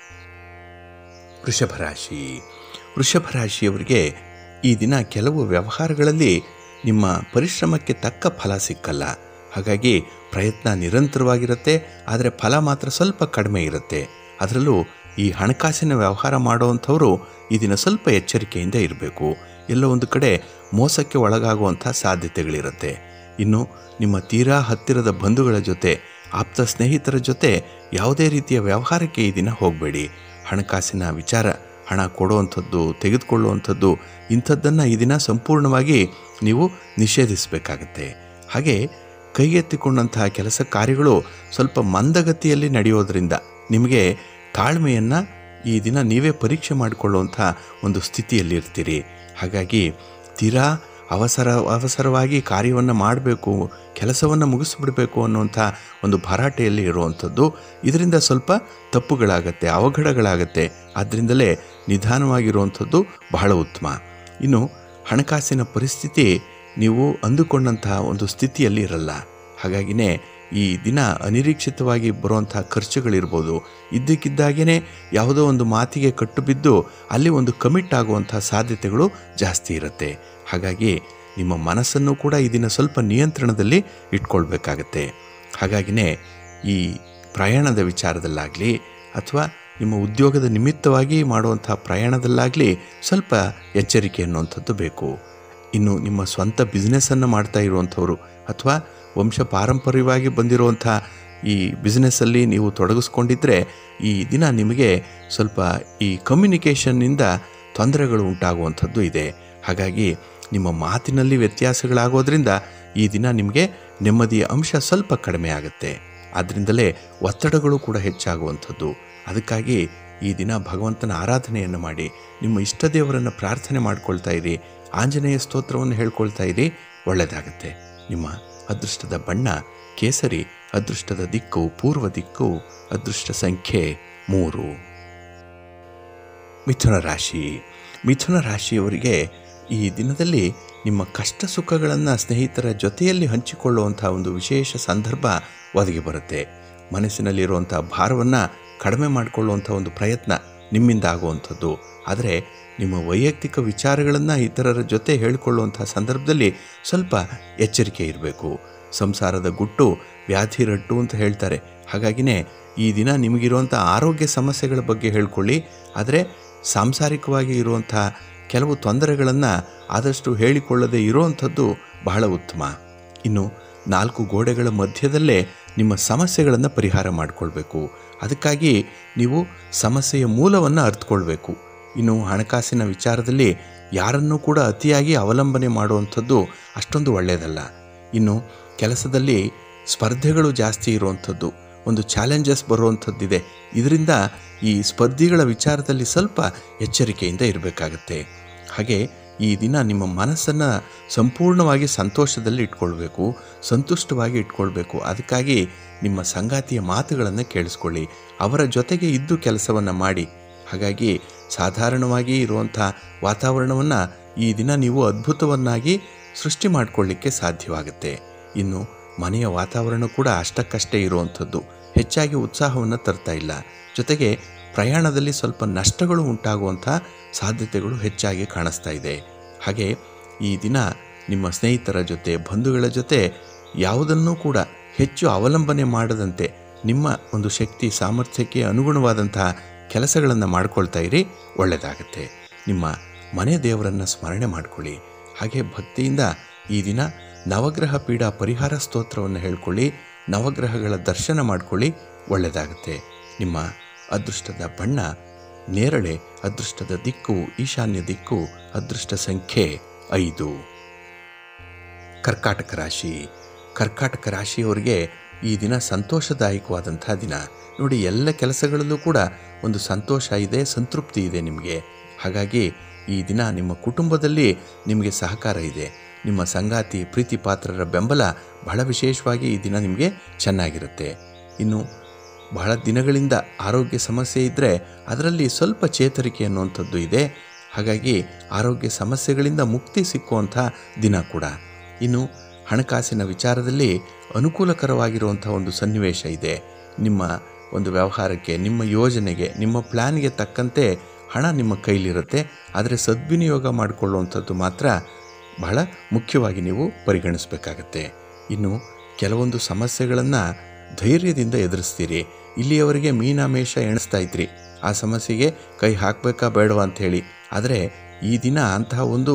B: ವೃಷಭ ರಾಶಿ ವೃಷಭ ರಾಶಿಯವರಿಗೆ ಈ ದಿನ ಕೆಲವು ವ್ಯವಹಾರಗಳಲ್ಲಿ ನಿಮ್ಮ ಪರಿಶ್ರಮಕ್ಕೆ ತಕ್ಕ ಫಲ ಸಿಕ್ಕಲ್ಲ ಹಾಗಾಗಿ ಪ್ರಯತ್ನ ನಿರಂತರವಾಗಿರುತ್ತೆ ಆದರೆ ಫಲ ಮಾತ್ರ ಸ್ವಲ್ಪ ಕಡಿಮೆ ಇರುತ್ತೆ ಅದರಲ್ಲೂ ಈ ಹಣಕಾಸಿನ ವ್ಯವಹಾರ ಮಾಡುವಂಥವರು ಈ ದಿನ ಸ್ವಲ್ಪ ಎಚ್ಚರಿಕೆಯಿಂದ ಇರಬೇಕು ಎಲ್ಲೋ ಒಂದು ಕಡೆ ಮೋಸಕ್ಕೆ ಒಳಗಾಗುವಂಥ ಸಾಧ್ಯತೆಗಳಿರುತ್ತೆ ಇನ್ನು ನಿಮ್ಮ ತೀರಾ ಹತ್ತಿರದ ಬಂಧುಗಳ ಜೊತೆ ಆಪ್ತ ಸ್ನೇಹಿತರ ಜೊತೆ ಯಾವುದೇ ರೀತಿಯ ವ್ಯವಹಾರಕ್ಕೆ ಈ ದಿನ ಹೋಗಬೇಡಿ ಹಣಕಾಸಿನ ವಿಚಾರ ಹಣ ಕೊಡುವಂಥದ್ದು ತೆಗೆದುಕೊಳ್ಳುವಂಥದ್ದು ಇಂಥದ್ದನ್ನು ಈ ದಿನ ಸಂಪೂರ್ಣವಾಗಿ ನೀವು ನಿಷೇಧಿಸಬೇಕಾಗತ್ತೆ ಹಾಗೆ ಕೈಗೆತ್ತಿಕೊಂಡಂತಹ ಕೆಲಸ ಕಾರ್ಯಗಳು ಸ್ವಲ್ಪ ಮಂದಗತಿಯಲ್ಲಿ ನಡೆಯೋದ್ರಿಂದ ನಿಮಗೆ ತಾಳ್ಮೆಯನ್ನು ಈ ದಿನ ನೀವೇ ಪರೀಕ್ಷೆ ಮಾಡಿಕೊಳ್ಳುವಂಥ ಒಂದು ಸ್ಥಿತಿಯಲ್ಲಿ ಇರ್ತೀರಿ ಹಾಗಾಗಿ ತೀರಾ ಅವಸರ ಅವಸರವಾಗಿ ಕಾರ್ಯವನ್ನು ಮಾಡಬೇಕು ಕೆಲಸವನ್ನು ಮುಗಿಸ್ಬಿಡಬೇಕು ಅನ್ನುವಂಥ ಒಂದು ಭರಾಟೆಯಲ್ಲಿ ಇರುವಂಥದ್ದು ಇದರಿಂದ ಸ್ವಲ್ಪ ತಪ್ಪುಗಳಾಗತ್ತೆ ಅವಘಡಗಳಾಗತ್ತೆ ಆದ್ದರಿಂದಲೇ ನಿಧಾನವಾಗಿರುವಂಥದ್ದು ಬಹಳ ಉತ್ತಮ ಇನ್ನು ಹಣಕಾಸಿನ ಪರಿಸ್ಥಿತಿ ನೀವು ಅಂದುಕೊಂಡಂತಹ ಒಂದು ಸ್ಥಿತಿಯಲ್ಲಿ ಇರಲ್ಲ ಹಾಗಾಗಿನೇ ಈ ದಿನ ಅನಿರೀಕ್ಷಿತವಾಗಿ ಬರುವಂತಹ ಖರ್ಚುಗಳಿರ್ಬೋದು ಇದ್ದಕ್ಕಿದ್ದಾಗೇ ಯಾವುದೋ ಒಂದು ಮಾತಿಗೆ ಕಟ್ಟು ಬಿದ್ದು ಅಲ್ಲಿ ಒಂದು ಕಮಿಟ್ ಆಗುವಂಥ ಸಾಧ್ಯತೆಗಳು ಜಾಸ್ತಿ ಇರುತ್ತೆ ಹಾಗಾಗಿ ನಿಮ್ಮ ಮನಸ್ಸನ್ನು ಕೂಡ ಈ ದಿನ ಸ್ವಲ್ಪ ನಿಯಂತ್ರಣದಲ್ಲಿ ಇಟ್ಕೊಳ್ಬೇಕಾಗತ್ತೆ ಹಾಗಾಗಿನೇ ಈ ಪ್ರಯಾಣದ ವಿಚಾರದಲ್ಲಾಗಲಿ ಅಥವಾ ನಿಮ್ಮ ಉದ್ಯೋಗದ ನಿಮಿತ್ತವಾಗಿ ಮಾಡುವಂಥ ಪ್ರಯಾಣದಲ್ಲಾಗಲಿ ಸ್ವಲ್ಪ ಎಚ್ಚರಿಕೆ ಅನ್ನುವಂಥದ್ದು ಬೇಕು ಇನ್ನು ನಿಮ್ಮ ಸ್ವಂತ ಬಿಸ್ನೆಸ್ಸನ್ನು ಮಾಡ್ತಾ ಇರುವಂಥವ್ರು ಅಥವಾ ವಂಶ ಪಾರಂಪರ್ಯವಾಗಿ ಬಂದಿರುವಂಥ ಈ ಬಿಸ್ನೆಸ್ಸಲ್ಲಿ ನೀವು ತೊಡಗಿಸ್ಕೊಂಡಿದ್ದರೆ ಈ ದಿನ ನಿಮಗೆ ಸ್ವಲ್ಪ ಈ ಕಮ್ಯುನಿಕೇಷನ್ನಿಂದ ತೊಂದರೆಗಳು ಉಂಟಾಗುವಂಥದ್ದು ಇದೆ ಹಾಗಾಗಿ ನಿಮ್ಮ ಮಾತಿನಲ್ಲಿ ವ್ಯತ್ಯಾಸಗಳಾಗೋದ್ರಿಂದ ಈ ದಿನ ನಿಮಗೆ ನೆಮ್ಮದಿಯ ಅಂಶ ಸ್ವಲ್ಪ ಕಡಿಮೆ ಆಗುತ್ತೆ ಆದ್ದರಿಂದಲೇ ಒತ್ತಡಗಳು ಕೂಡ ಹೆಚ್ಚಾಗುವಂಥದ್ದು ಅದಕ್ಕಾಗಿ ಈ ದಿನ ಭಗವಂತನ ಆರಾಧನೆಯನ್ನು ಮಾಡಿ ನಿಮ್ಮ ಇಷ್ಟ ದೇವರನ್ನು ಪ್ರಾರ್ಥನೆ ಮಾಡ್ಕೊಳ್ತಾ ಇರಿ ಆಂಜನೇಯ ಸ್ತೋತ್ರವನ್ನು ಹೇಳ್ಕೊಳ್ತಾ ಇರಿ ಒಳ್ಳೆಯದಾಗುತ್ತೆ ನಿಮ್ಮ ಅದೃಷ್ಟದ ಬಣ್ಣ ಕೇಸರಿ ಅದೃಷ್ಟದ ದಿಕ್ಕು ಪೂರ್ವ ದಿಕ್ಕು ಅದೃಷ್ಟ ಸಂಖ್ಯೆ ಮೂರು ಮಿಥುನ ರಾಶಿ ಮಿಥುನ ರಾಶಿಯವರಿಗೆ ಈ ದಿನದಲ್ಲಿ ನಿಮ್ಮ ಕಷ್ಟ ಸುಖಗಳನ್ನು ಸ್ನೇಹಿತರ ಜೊತೆಯಲ್ಲಿ ಹಂಚಿಕೊಳ್ಳುವಂಥ ಒಂದು ವಿಶೇಷ ಸಂದರ್ಭ ಒದಗಿ ಬರುತ್ತೆ ಮನಸ್ಸಿನಲ್ಲಿರುವಂಥ ಭಾರವನ್ನು ಕಡಿಮೆ ಮಾಡಿಕೊಳ್ಳುವಂಥ ಒಂದು ಪ್ರಯತ್ನ ನಿಮ್ಮಿಂದ ಆಗುವಂಥದ್ದು ಆದರೆ ನಿಮ್ಮ ವೈಯಕ್ತಿಕ ವಿಚಾರಗಳನ್ನು ಇತರರ ಜೊತೆ ಹೇಳಿಕೊಳ್ಳುವಂಥ ಸಂದರ್ಭದಲ್ಲಿ ಸ್ವಲ್ಪ ಎಚ್ಚರಿಕೆ ಇರಬೇಕು ಸಂಸಾರದ ಗುಟ್ಟು ವ್ಯಾಧಿ ರಟ್ಟು ಅಂತ ಹೇಳ್ತಾರೆ ಹಾಗಾಗಿನೇ ಈ ದಿನ ನಿಮಗಿರುವಂಥ ಆರೋಗ್ಯ ಸಮಸ್ಯೆಗಳ ಬಗ್ಗೆ ಹೇಳ್ಕೊಳ್ಳಿ ಆದರೆ ಸಾಂಸಾರಿಕವಾಗಿ ಇರುವಂಥ ಕೆಲವು ತೊಂದರೆಗಳನ್ನು ಆದಷ್ಟು ಹೇಳಿಕೊಳ್ಳದೆ ಇರುವಂಥದ್ದು ಬಹಳ ಉತ್ತಮ ಇನ್ನು ನಾಲ್ಕು ಗೋಡೆಗಳ ಮಧ್ಯದಲ್ಲೇ ನಿಮ್ಮ ಸಮಸ್ಯೆಗಳನ್ನು ಪರಿಹಾರ ಮಾಡಿಕೊಳ್ಬೇಕು ಅದಕ್ಕಾಗಿ ನೀವು ಸಮಸ್ಯೆಯ ಮೂಲವನ್ನು ಅರ್ಥಕೊಳ್ಬೇಕು ಇನ್ನು ಹಣಕಾಸಿನ ವಿಚಾರದಲ್ಲಿ ಯಾರನ್ನೂ ಕೂಡ ಅತಿಯಾಗಿ ಅವಲಂಬನೆ ಮಾಡುವಂಥದ್ದು ಅಷ್ಟೊಂದು ಒಳ್ಳೆಯದಲ್ಲ ಇನ್ನು ಕೆಲಸದಲ್ಲಿ ಸ್ಪರ್ಧೆಗಳು ಜಾಸ್ತಿ ಇರುವಂಥದ್ದು ಒಂದು ಚಾಲೆಂಜಸ್ ಬರುವಂಥದ್ದಿದೆ ಇದರಿಂದ ಈ ಸ್ಪರ್ಧಿಗಳ ವಿಚಾರದಲ್ಲಿ ಸ್ವಲ್ಪ ಎಚ್ಚರಿಕೆಯಿಂದ ಇರಬೇಕಾಗತ್ತೆ ಹಾಗೆ ಈ ದಿನ ನಿಮ್ಮ ಮನಸ್ಸನ್ನು ಸಂಪೂರ್ಣವಾಗಿ ಸಂತೋಷದಲ್ಲಿ ಇಟ್ಕೊಳ್ಬೇಕು ಸಂತುಷ್ಟವಾಗಿ ಇಟ್ಕೊಳ್ಬೇಕು ಅದಕ್ಕಾಗಿ ನಿಮ್ಮ ಸಂಗಾತಿಯ ಮಾತುಗಳನ್ನು ಕೇಳಿಸ್ಕೊಳ್ಳಿ ಅವರ ಜೊತೆಗೆ ಇದ್ದು ಕೆಲಸವನ್ನು ಮಾಡಿ ಹಾಗಾಗಿ ಸಾಧಾರಣವಾಗಿ ಇರುವಂಥ ವಾತಾವರಣವನ್ನು ಈ ದಿನ ನೀವು ಅದ್ಭುತವನ್ನಾಗಿ ಸೃಷ್ಟಿ ಮಾಡಿಕೊಳ್ಳಿಕ್ಕೆ ಸಾಧ್ಯವಾಗುತ್ತೆ ಇನ್ನು ಮನೆಯ ವಾತಾವರಣ ಕೂಡ ಅಷ್ಟಕ್ಕಷ್ಟೇ ಇರುವಂಥದ್ದು ಹೆಚ್ಚಾಗಿ ಉತ್ಸಾಹವನ್ನು ತರ್ತಾ ಇಲ್ಲ ಜೊತೆಗೆ ಪ್ರಯಾಣದಲ್ಲಿ ಸ್ವಲ್ಪ ನಷ್ಟಗಳು ಉಂಟಾಗುವಂಥ ಸಾಧ್ಯತೆಗಳು ಹೆಚ್ಚಾಗಿ ಕಾಣಿಸ್ತಾ ಇದೆ ಹಾಗೆ ಈ ದಿನ ನಿಮ್ಮ ಸ್ನೇಹಿತರ ಜೊತೆ ಬಂಧುಗಳ ಜೊತೆ ಯಾವುದನ್ನೂ ಕೂಡ ಹೆಚ್ಚು ಅವಲಂಬನೆ ಮಾಡದಂತೆ ನಿಮ್ಮ ಒಂದು ಶಕ್ತಿ ಸಾಮರ್ಥ್ಯಕ್ಕೆ ಅನುಗುಣವಾದಂತಹ ಕೆಲಸಗಳನ್ನು ಮಾಡ್ಕೊಳ್ತಾ ಇರಿ ಒಳ್ಳೆಯದಾಗತ್ತೆ ನಿಮ್ಮ ಮನೆ ದೇವರನ್ನು ಸ್ಮರಣೆ ಮಾಡಿಕೊಳ್ಳಿ ಹಾಗೆ ಭಕ್ತಿಯಿಂದ ಈ ದಿನ ನವಗ್ರಹ ಪೀಡ ಪರಿಹಾರ ಸ್ತೋತ್ರವನ್ನು ಹೇಳ್ಕೊಳ್ಳಿ ನವಗ್ರಹಗಳ ದರ್ಶನ ಮಾಡ್ಕೊಳ್ಳಿ ಒಳ್ಳೆಯದಾಗುತ್ತೆ ನಿಮ್ಮ ಅದೃಷ್ಟದ ಬಣ್ಣ ನೇರಳೆ ಅದೃಷ್ಟದ ದಿಕ್ಕು ಈಶಾನ್ಯ ದಿಕ್ಕು ಅದೃಷ್ಟ ಸಂಖ್ಯೆ ಐದು ಕರ್ಕಾಟಕ ರಾಶಿ ಕರ್ಕಾಟಕ ರಾಶಿಯವರಿಗೆ ಈ ದಿನ ಸಂತೋಷದಾಯಕವಾದಂಥ ದಿನ ನೋಡಿ ಎಲ್ಲ ಕೆಲಸಗಳಲ್ಲೂ ಕೂಡ ಒಂದು ಸಂತೋಷ ಇದೆ ಸಂತೃಪ್ತಿ ಇದೆ ನಿಮಗೆ ಹಾಗಾಗಿ ಈ ದಿನ ನಿಮ್ಮ ಕುಟುಂಬದಲ್ಲಿ ನಿಮಗೆ ಸಹಕಾರ ಇದೆ ನಿಮ್ಮ ಸಂಗಾತಿ ಪ್ರೀತಿ ಪಾತ್ರರ ಬೆಂಬಲ ಬಹಳ ವಿಶೇಷವಾಗಿ ಈ ದಿನ ನಿಮಗೆ ಚೆನ್ನಾಗಿರುತ್ತೆ ಇನ್ನು ಬಹಳ ದಿನಗಳಿಂದ ಆರೋಗ್ಯ ಸಮಸ್ಯೆ ಇದ್ದರೆ ಅದರಲ್ಲಿ ಸ್ವಲ್ಪ ಚೇತರಿಕೆ ಅನ್ನುವಂಥದ್ದು ಇದೆ ಹಾಗಾಗಿ ಆರೋಗ್ಯ ಸಮಸ್ಯೆಗಳಿಂದ ಮುಕ್ತಿ ಸಿಕ್ಕುವಂಥ ದಿನ ಕೂಡ ಇನ್ನು ಹಣಕಾಸಿನ ವಿಚಾರದಲ್ಲಿ ಅನುಕೂಲಕರವಾಗಿರುವಂಥ ಒಂದು ಸನ್ನಿವೇಶ ಇದೆ ನಿಮ್ಮ ಒಂದು ವ್ಯವಹಾರಕ್ಕೆ ನಿಮ್ಮ ಯೋಜನೆಗೆ ನಿಮ್ಮ ಪ್ಲ್ಯಾನ್ಗೆ ತಕ್ಕಂತೆ ಹಣ ನಿಮ್ಮ ಕೈಲಿರುತ್ತೆ ಆದರೆ ಸದ್ವಿನಿಯೋಗ ಮಾಡಿಕೊಳ್ಳುವಂಥದ್ದು ಮಾತ್ರ ಬಹಳ ಮುಖ್ಯವಾಗಿ ನೀವು ಪರಿಗಣಿಸಬೇಕಾಗತ್ತೆ ಇನ್ನು ಕೆಲವೊಂದು ಸಮಸ್ಯೆಗಳನ್ನು ಧೈರ್ಯದಿಂದ ಎದುರಿಸ್ತೀರಿ ಇಲ್ಲಿಯವರೆಗೆ ಮೀನಾಮೇಷ ಎಣಿಸ್ತಾ ಇದ್ರಿ ಆ ಸಮಸ್ಯೆಗೆ ಕೈ ಹಾಕಬೇಕಾ ಬೇಡವಾ ಅಂಥೇಳಿ ಆದರೆ ಈ ದಿನ ಅಂತಹ ಒಂದು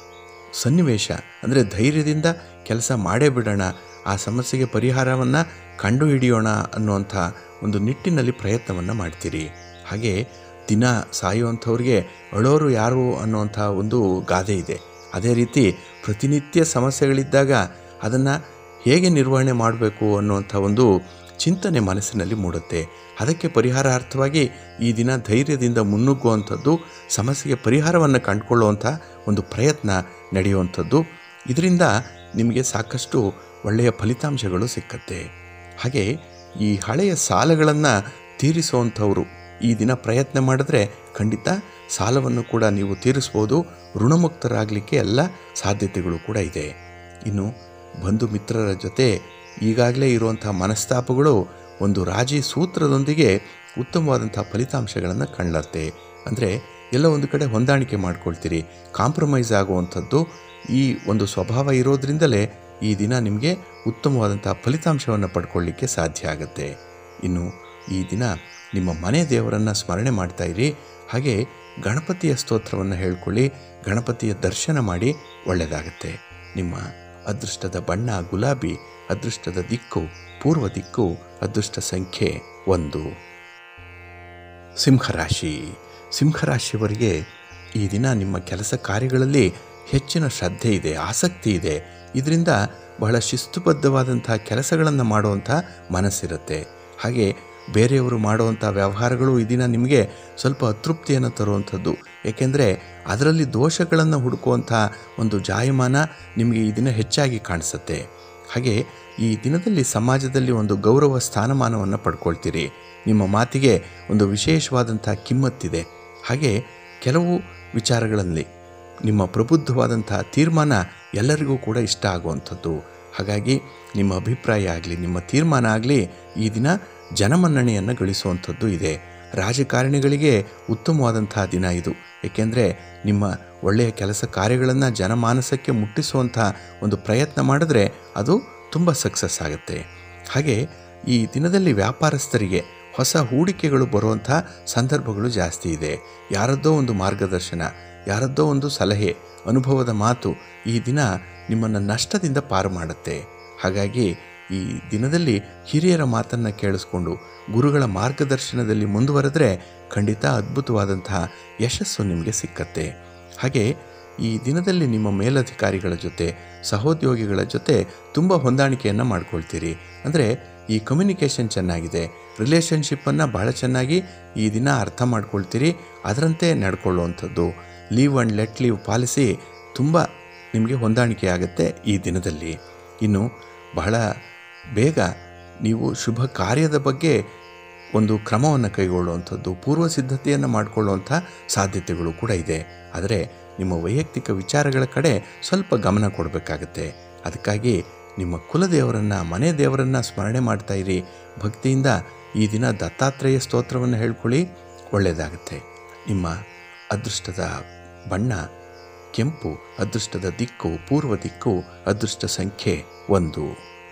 B: ಸನ್ನಿವೇಶ ಅಂದರೆ ಧೈರ್ಯದಿಂದ ಕೆಲಸ ಮಾಡೇ ಬಿಡೋಣ ಆ ಸಮಸ್ಯೆಗೆ ಪರಿಹಾರವನ್ನು ಕಂಡು ಹಿಡಿಯೋಣ ಅನ್ನುವಂಥ ಒಂದು ನಿಟ್ಟಿನಲ್ಲಿ ಪ್ರಯತ್ನವನ್ನು ಮಾಡ್ತೀರಿ ಹಾಗೆ ದಿನ ಸಾಯುವಂಥವ್ರಿಗೆ ಅಳೋರು ಯಾರು ಅನ್ನುವಂಥ ಒಂದು ಗಾದೆ ಇದೆ ಅದೇ ರೀತಿ ಪ್ರತಿನಿತ್ಯ ಸಮಸ್ಯೆಗಳಿದ್ದಾಗ ಅದನ್ನು ಹೇಗೆ ನಿರ್ವಹಣೆ ಮಾಡಬೇಕು ಅನ್ನುವಂಥ ಒಂದು ಚಿಂತನೆ ಮನಸ್ಸಿನಲ್ಲಿ ಮೂಡುತ್ತೆ ಅದಕ್ಕೆ ಪರಿಹಾರಾರ್ಥವಾಗಿ ಈ ದಿನ ಧೈರ್ಯದಿಂದ ಮುನ್ನುಗ್ಗುವಂಥದ್ದು ಸಮಸ್ಯೆಗೆ ಪರಿಹಾರವನ್ನು ಕಂಡುಕೊಳ್ಳುವಂಥ ಒಂದು ಪ್ರಯತ್ನ ನಡೆಯುವಂಥದ್ದು ಇದರಿಂದ ನಿಮಗೆ ಸಾಕಷ್ಟು ಒಳ್ಳೆಯ ಫಲಿತಾಂಶಗಳು ಸಿಕ್ಕತ್ತೆ ಹಾಗೆ ಈ ಹಳೆಯ ಸಾಲಗಳನ್ನು ತೀರಿಸುವಂಥವರು ಈ ದಿನ ಪ್ರಯತ್ನ ಮಾಡಿದ್ರೆ ಖಂಡಿತ ಸಾಲವನ್ನು ಕೂಡ ನೀವು ತೀರಿಸ್ಬೋದು ಋಣಮುಕ್ತರಾಗಲಿಕ್ಕೆ ಎಲ್ಲ ಸಾಧ್ಯತೆಗಳು ಕೂಡ ಇದೆ ಇನ್ನು ಬಂಧು ಮಿತ್ರರ ಜೊತೆ ಈಗಾಗಲೇ ಇರುವಂಥ ಮನಸ್ತಾಪಗಳು ಒಂದು ರಾಜಿ ಸೂತ್ರದೊಂದಿಗೆ ಉತ್ತಮವಾದಂಥ ಫಲಿತಾಂಶಗಳನ್ನು ಕಾಣಲತ್ತೆ ಅಂದರೆ ಎಲ್ಲ ಒಂದು ಕಡೆ ಹೊಂದಾಣಿಕೆ ಮಾಡ್ಕೊಳ್ತೀರಿ ಕಾಂಪ್ರಮೈಸ್ ಆಗುವಂಥದ್ದು ಈ ಒಂದು ಸ್ವಭಾವ ಇರೋದ್ರಿಂದಲೇ ಈ ದಿನ ನಿಮಗೆ ಉತ್ತಮವಾದಂಥ ಫಲಿತಾಂಶವನ್ನು ಪಡ್ಕೊಳ್ಳಿಕ್ಕೆ ಸಾಧ್ಯ ಆಗುತ್ತೆ ಇನ್ನು ಈ ದಿನ ನಿಮ್ಮ ಮನೆ ದೇವರನ್ನು ಸ್ಮರಣೆ ಮಾಡ್ತಾ ಇರಿ ಹಾಗೆ ಗಣಪತಿಯ ಸ್ತೋತ್ರವನ್ನು ಹೇಳ್ಕೊಳ್ಳಿ ಗಣಪತಿಯ ದರ್ಶನ ಮಾಡಿ ಒಳ್ಳೆಯದಾಗುತ್ತೆ ನಿಮ್ಮ ಅದೃಷ್ಟದ ಬಣ್ಣ ಗುಲಾಬಿ ಅದೃಷ್ಟದ ದಿಕ್ಕು ಪೂರ್ವ ದಿಕ್ಕು ಅದೃಷ್ಟ ಸಂಖ್ಯೆ ಒಂದು ಸಿಂಹರಾಶಿ ಸಿಂಹರಾಶಿಯವರಿಗೆ ಈ ದಿನ ನಿಮ್ಮ ಕೆಲಸ ಕಾರ್ಯಗಳಲ್ಲಿ ಹೆಚ್ಚಿನ ಶ್ರದ್ಧೆ ಇದೆ ಆಸಕ್ತಿ ಇದೆ ಇದರಿಂದ ಬಹಳ ಶಿಸ್ತುಬದ್ಧವಾದಂಥ ಕೆಲಸಗಳನ್ನು ಮಾಡುವಂಥ ಮನಸ್ಸಿರುತ್ತೆ ಹಾಗೆ ಬೇರೆಯವರು ಮಾಡುವಂಥ ವ್ಯವಹಾರಗಳು ಈ ದಿನ ನಿಮಗೆ ಸ್ವಲ್ಪ ಅತೃಪ್ತಿಯನ್ನು ತರುವಂಥದ್ದು ಏಕೆಂದರೆ ಅದರಲ್ಲಿ ದೋಷಗಳನ್ನು ಹುಡುಕುವಂಥ ಒಂದು ಜಾಯಮಾನ ನಿಮಗೆ ಈ ದಿನ ಹೆಚ್ಚಾಗಿ ಕಾಣಿಸುತ್ತೆ ಹಾಗೆ ಈ ದಿನದಲ್ಲಿ ಸಮಾಜದಲ್ಲಿ ಒಂದು ಗೌರವ ಸ್ಥಾನಮಾನವನ್ನು ಪಡ್ಕೊಳ್ತೀರಿ ನಿಮ್ಮ ಮಾತಿಗೆ ಒಂದು ವಿಶೇಷವಾದಂಥ ಕಿಮ್ಮತ್ತಿದೆ ಹಾಗೆ ಕೆಲವು ವಿಚಾರಗಳಲ್ಲಿ ನಿಮ್ಮ ಪ್ರಬುದ್ಧವಾದಂಥ ತೀರ್ಮಾನ ಎಲ್ಲರಿಗೂ ಕೂಡ ಇಷ್ಟ ಆಗುವಂಥದ್ದು ಹಾಗಾಗಿ ನಿಮ್ಮ ಅಭಿಪ್ರಾಯ ಆಗಲಿ ನಿಮ್ಮ ತೀರ್ಮಾನ ಆಗಲಿ ಈ ದಿನ ಜನಮನ್ನಣೆಯನ್ನು ಗಳಿಸುವಂಥದ್ದು ಇದೆ ರಾಜಕಾರಣಿಗಳಿಗೆ ಉತ್ತಮವಾದಂಥ ದಿನ ಇದು ಏಕೆಂದರೆ ನಿಮ್ಮ ಒಳ್ಳೆಯ ಕೆಲಸ ಕಾರ್ಯಗಳನ್ನು ಜನಮಾನಸಕ್ಕೆ ಮುಟ್ಟಿಸುವಂಥ ಒಂದು ಪ್ರಯತ್ನ ಮಾಡಿದ್ರೆ ಅದು ತುಂಬ ಸಕ್ಸಸ್ ಆಗುತ್ತೆ ಹಾಗೆ ಈ ದಿನದಲ್ಲಿ ವ್ಯಾಪಾರಸ್ಥರಿಗೆ ಹೊಸ ಹೂಡಿಕೆಗಳು ಬರುವಂಥ ಸಂದರ್ಭಗಳು ಜಾಸ್ತಿ ಇದೆ ಯಾರದ್ದೋ ಒಂದು ಮಾರ್ಗದರ್ಶನ ಯಾರದ್ದೋ ಒಂದು ಸಲಹೆ ಅನುಭವದ ಮಾತು ಈ ದಿನ ನಿಮ್ಮನ್ನು ನಷ್ಟದಿಂದ ಪಾರು ಮಾಡುತ್ತೆ ಹಾಗಾಗಿ ಈ ದಿನದಲ್ಲಿ ಹಿರಿಯರ ಮಾತನ್ನು ಕೇಳಿಸ್ಕೊಂಡು ಗುರುಗಳ ಮಾರ್ಗದರ್ಶನದಲ್ಲಿ ಮುಂದುವರೆದ್ರೆ ಖಂಡಿತ ಅದ್ಭುತವಾದಂತಹ ಯಶಸ್ಸು ನಿಮಗೆ ಸಿಕ್ಕತ್ತೆ ಹಾಗೆ ಈ ದಿನದಲ್ಲಿ ನಿಮ್ಮ ಮೇಲಧಿಕಾರಿಗಳ ಜೊತೆ ಸಹೋದ್ಯೋಗಿಗಳ ಜೊತೆ ತುಂಬ ಹೊಂದಾಣಿಕೆಯನ್ನು ಮಾಡ್ಕೊಳ್ತೀರಿ ಅಂದರೆ ಈ ಕಮ್ಯುನಿಕೇಷನ್ ಚೆನ್ನಾಗಿದೆ ರಿಲೇಷನ್ಶಿಪ್ಪನ್ನು ಬಹಳ ಚೆನ್ನಾಗಿ ಈ ದಿನ ಅರ್ಥ ಮಾಡ್ಕೊಳ್ತೀರಿ ಅದರಂತೆ ನಡ್ಕೊಳ್ಳುವಂಥದ್ದು live and let live policy ತುಂಬ ನಿಮಗೆ ಹೊಂದಾಣಿಕೆ ಆಗುತ್ತೆ ಈ ದಿನದಲ್ಲಿ ಇನ್ನು ಬಹಳ ಬೇಗ ನೀವು ಶುಭ ಕಾರ್ಯದ ಬಗ್ಗೆ ಒಂದು ಕ್ರಮವನ್ನು ಕೈಗೊಳ್ಳುವಂಥದ್ದು ಪೂರ್ವ ಸಿದ್ಧತೆಯನ್ನು ಮಾಡಿಕೊಳ್ಳುವಂಥ ಸಾಧ್ಯತೆಗಳು ಕೂಡ ಇದೆ ಆದರೆ ನಿಮ್ಮ ವೈಯಕ್ತಿಕ ವಿಚಾರಗಳ ಕಡೆ ಸ್ವಲ್ಪ ಗಮನ ಕೊಡಬೇಕಾಗತ್ತೆ ಅದಕ್ಕಾಗಿ ನಿಮ್ಮ ಕುಲದೇವರನ್ನು ಮನೆ ದೇವರನ್ನು ಸ್ಮರಣೆ ಮಾಡ್ತಾ ಇರಿ ಭಕ್ತಿಯಿಂದ ಈ ದಿನ ದತ್ತಾತ್ರೇಯ ಸ್ತೋತ್ರವನ್ನು ಹೇಳ್ಕೊಳ್ಳಿ ಒಳ್ಳೆಯದಾಗುತ್ತೆ ನಿಮ್ಮ ಅದೃಷ್ಟದ ಬಣ್ಣ ಕೆಂಪು ಅದೃಷ್ಟದ ದಿಕ್ಕು ಪೂರ್ವ ದಿಕ್ಕು ಅದೃಷ್ಟ ಸಂಖ್ಯೆ ಒಂದು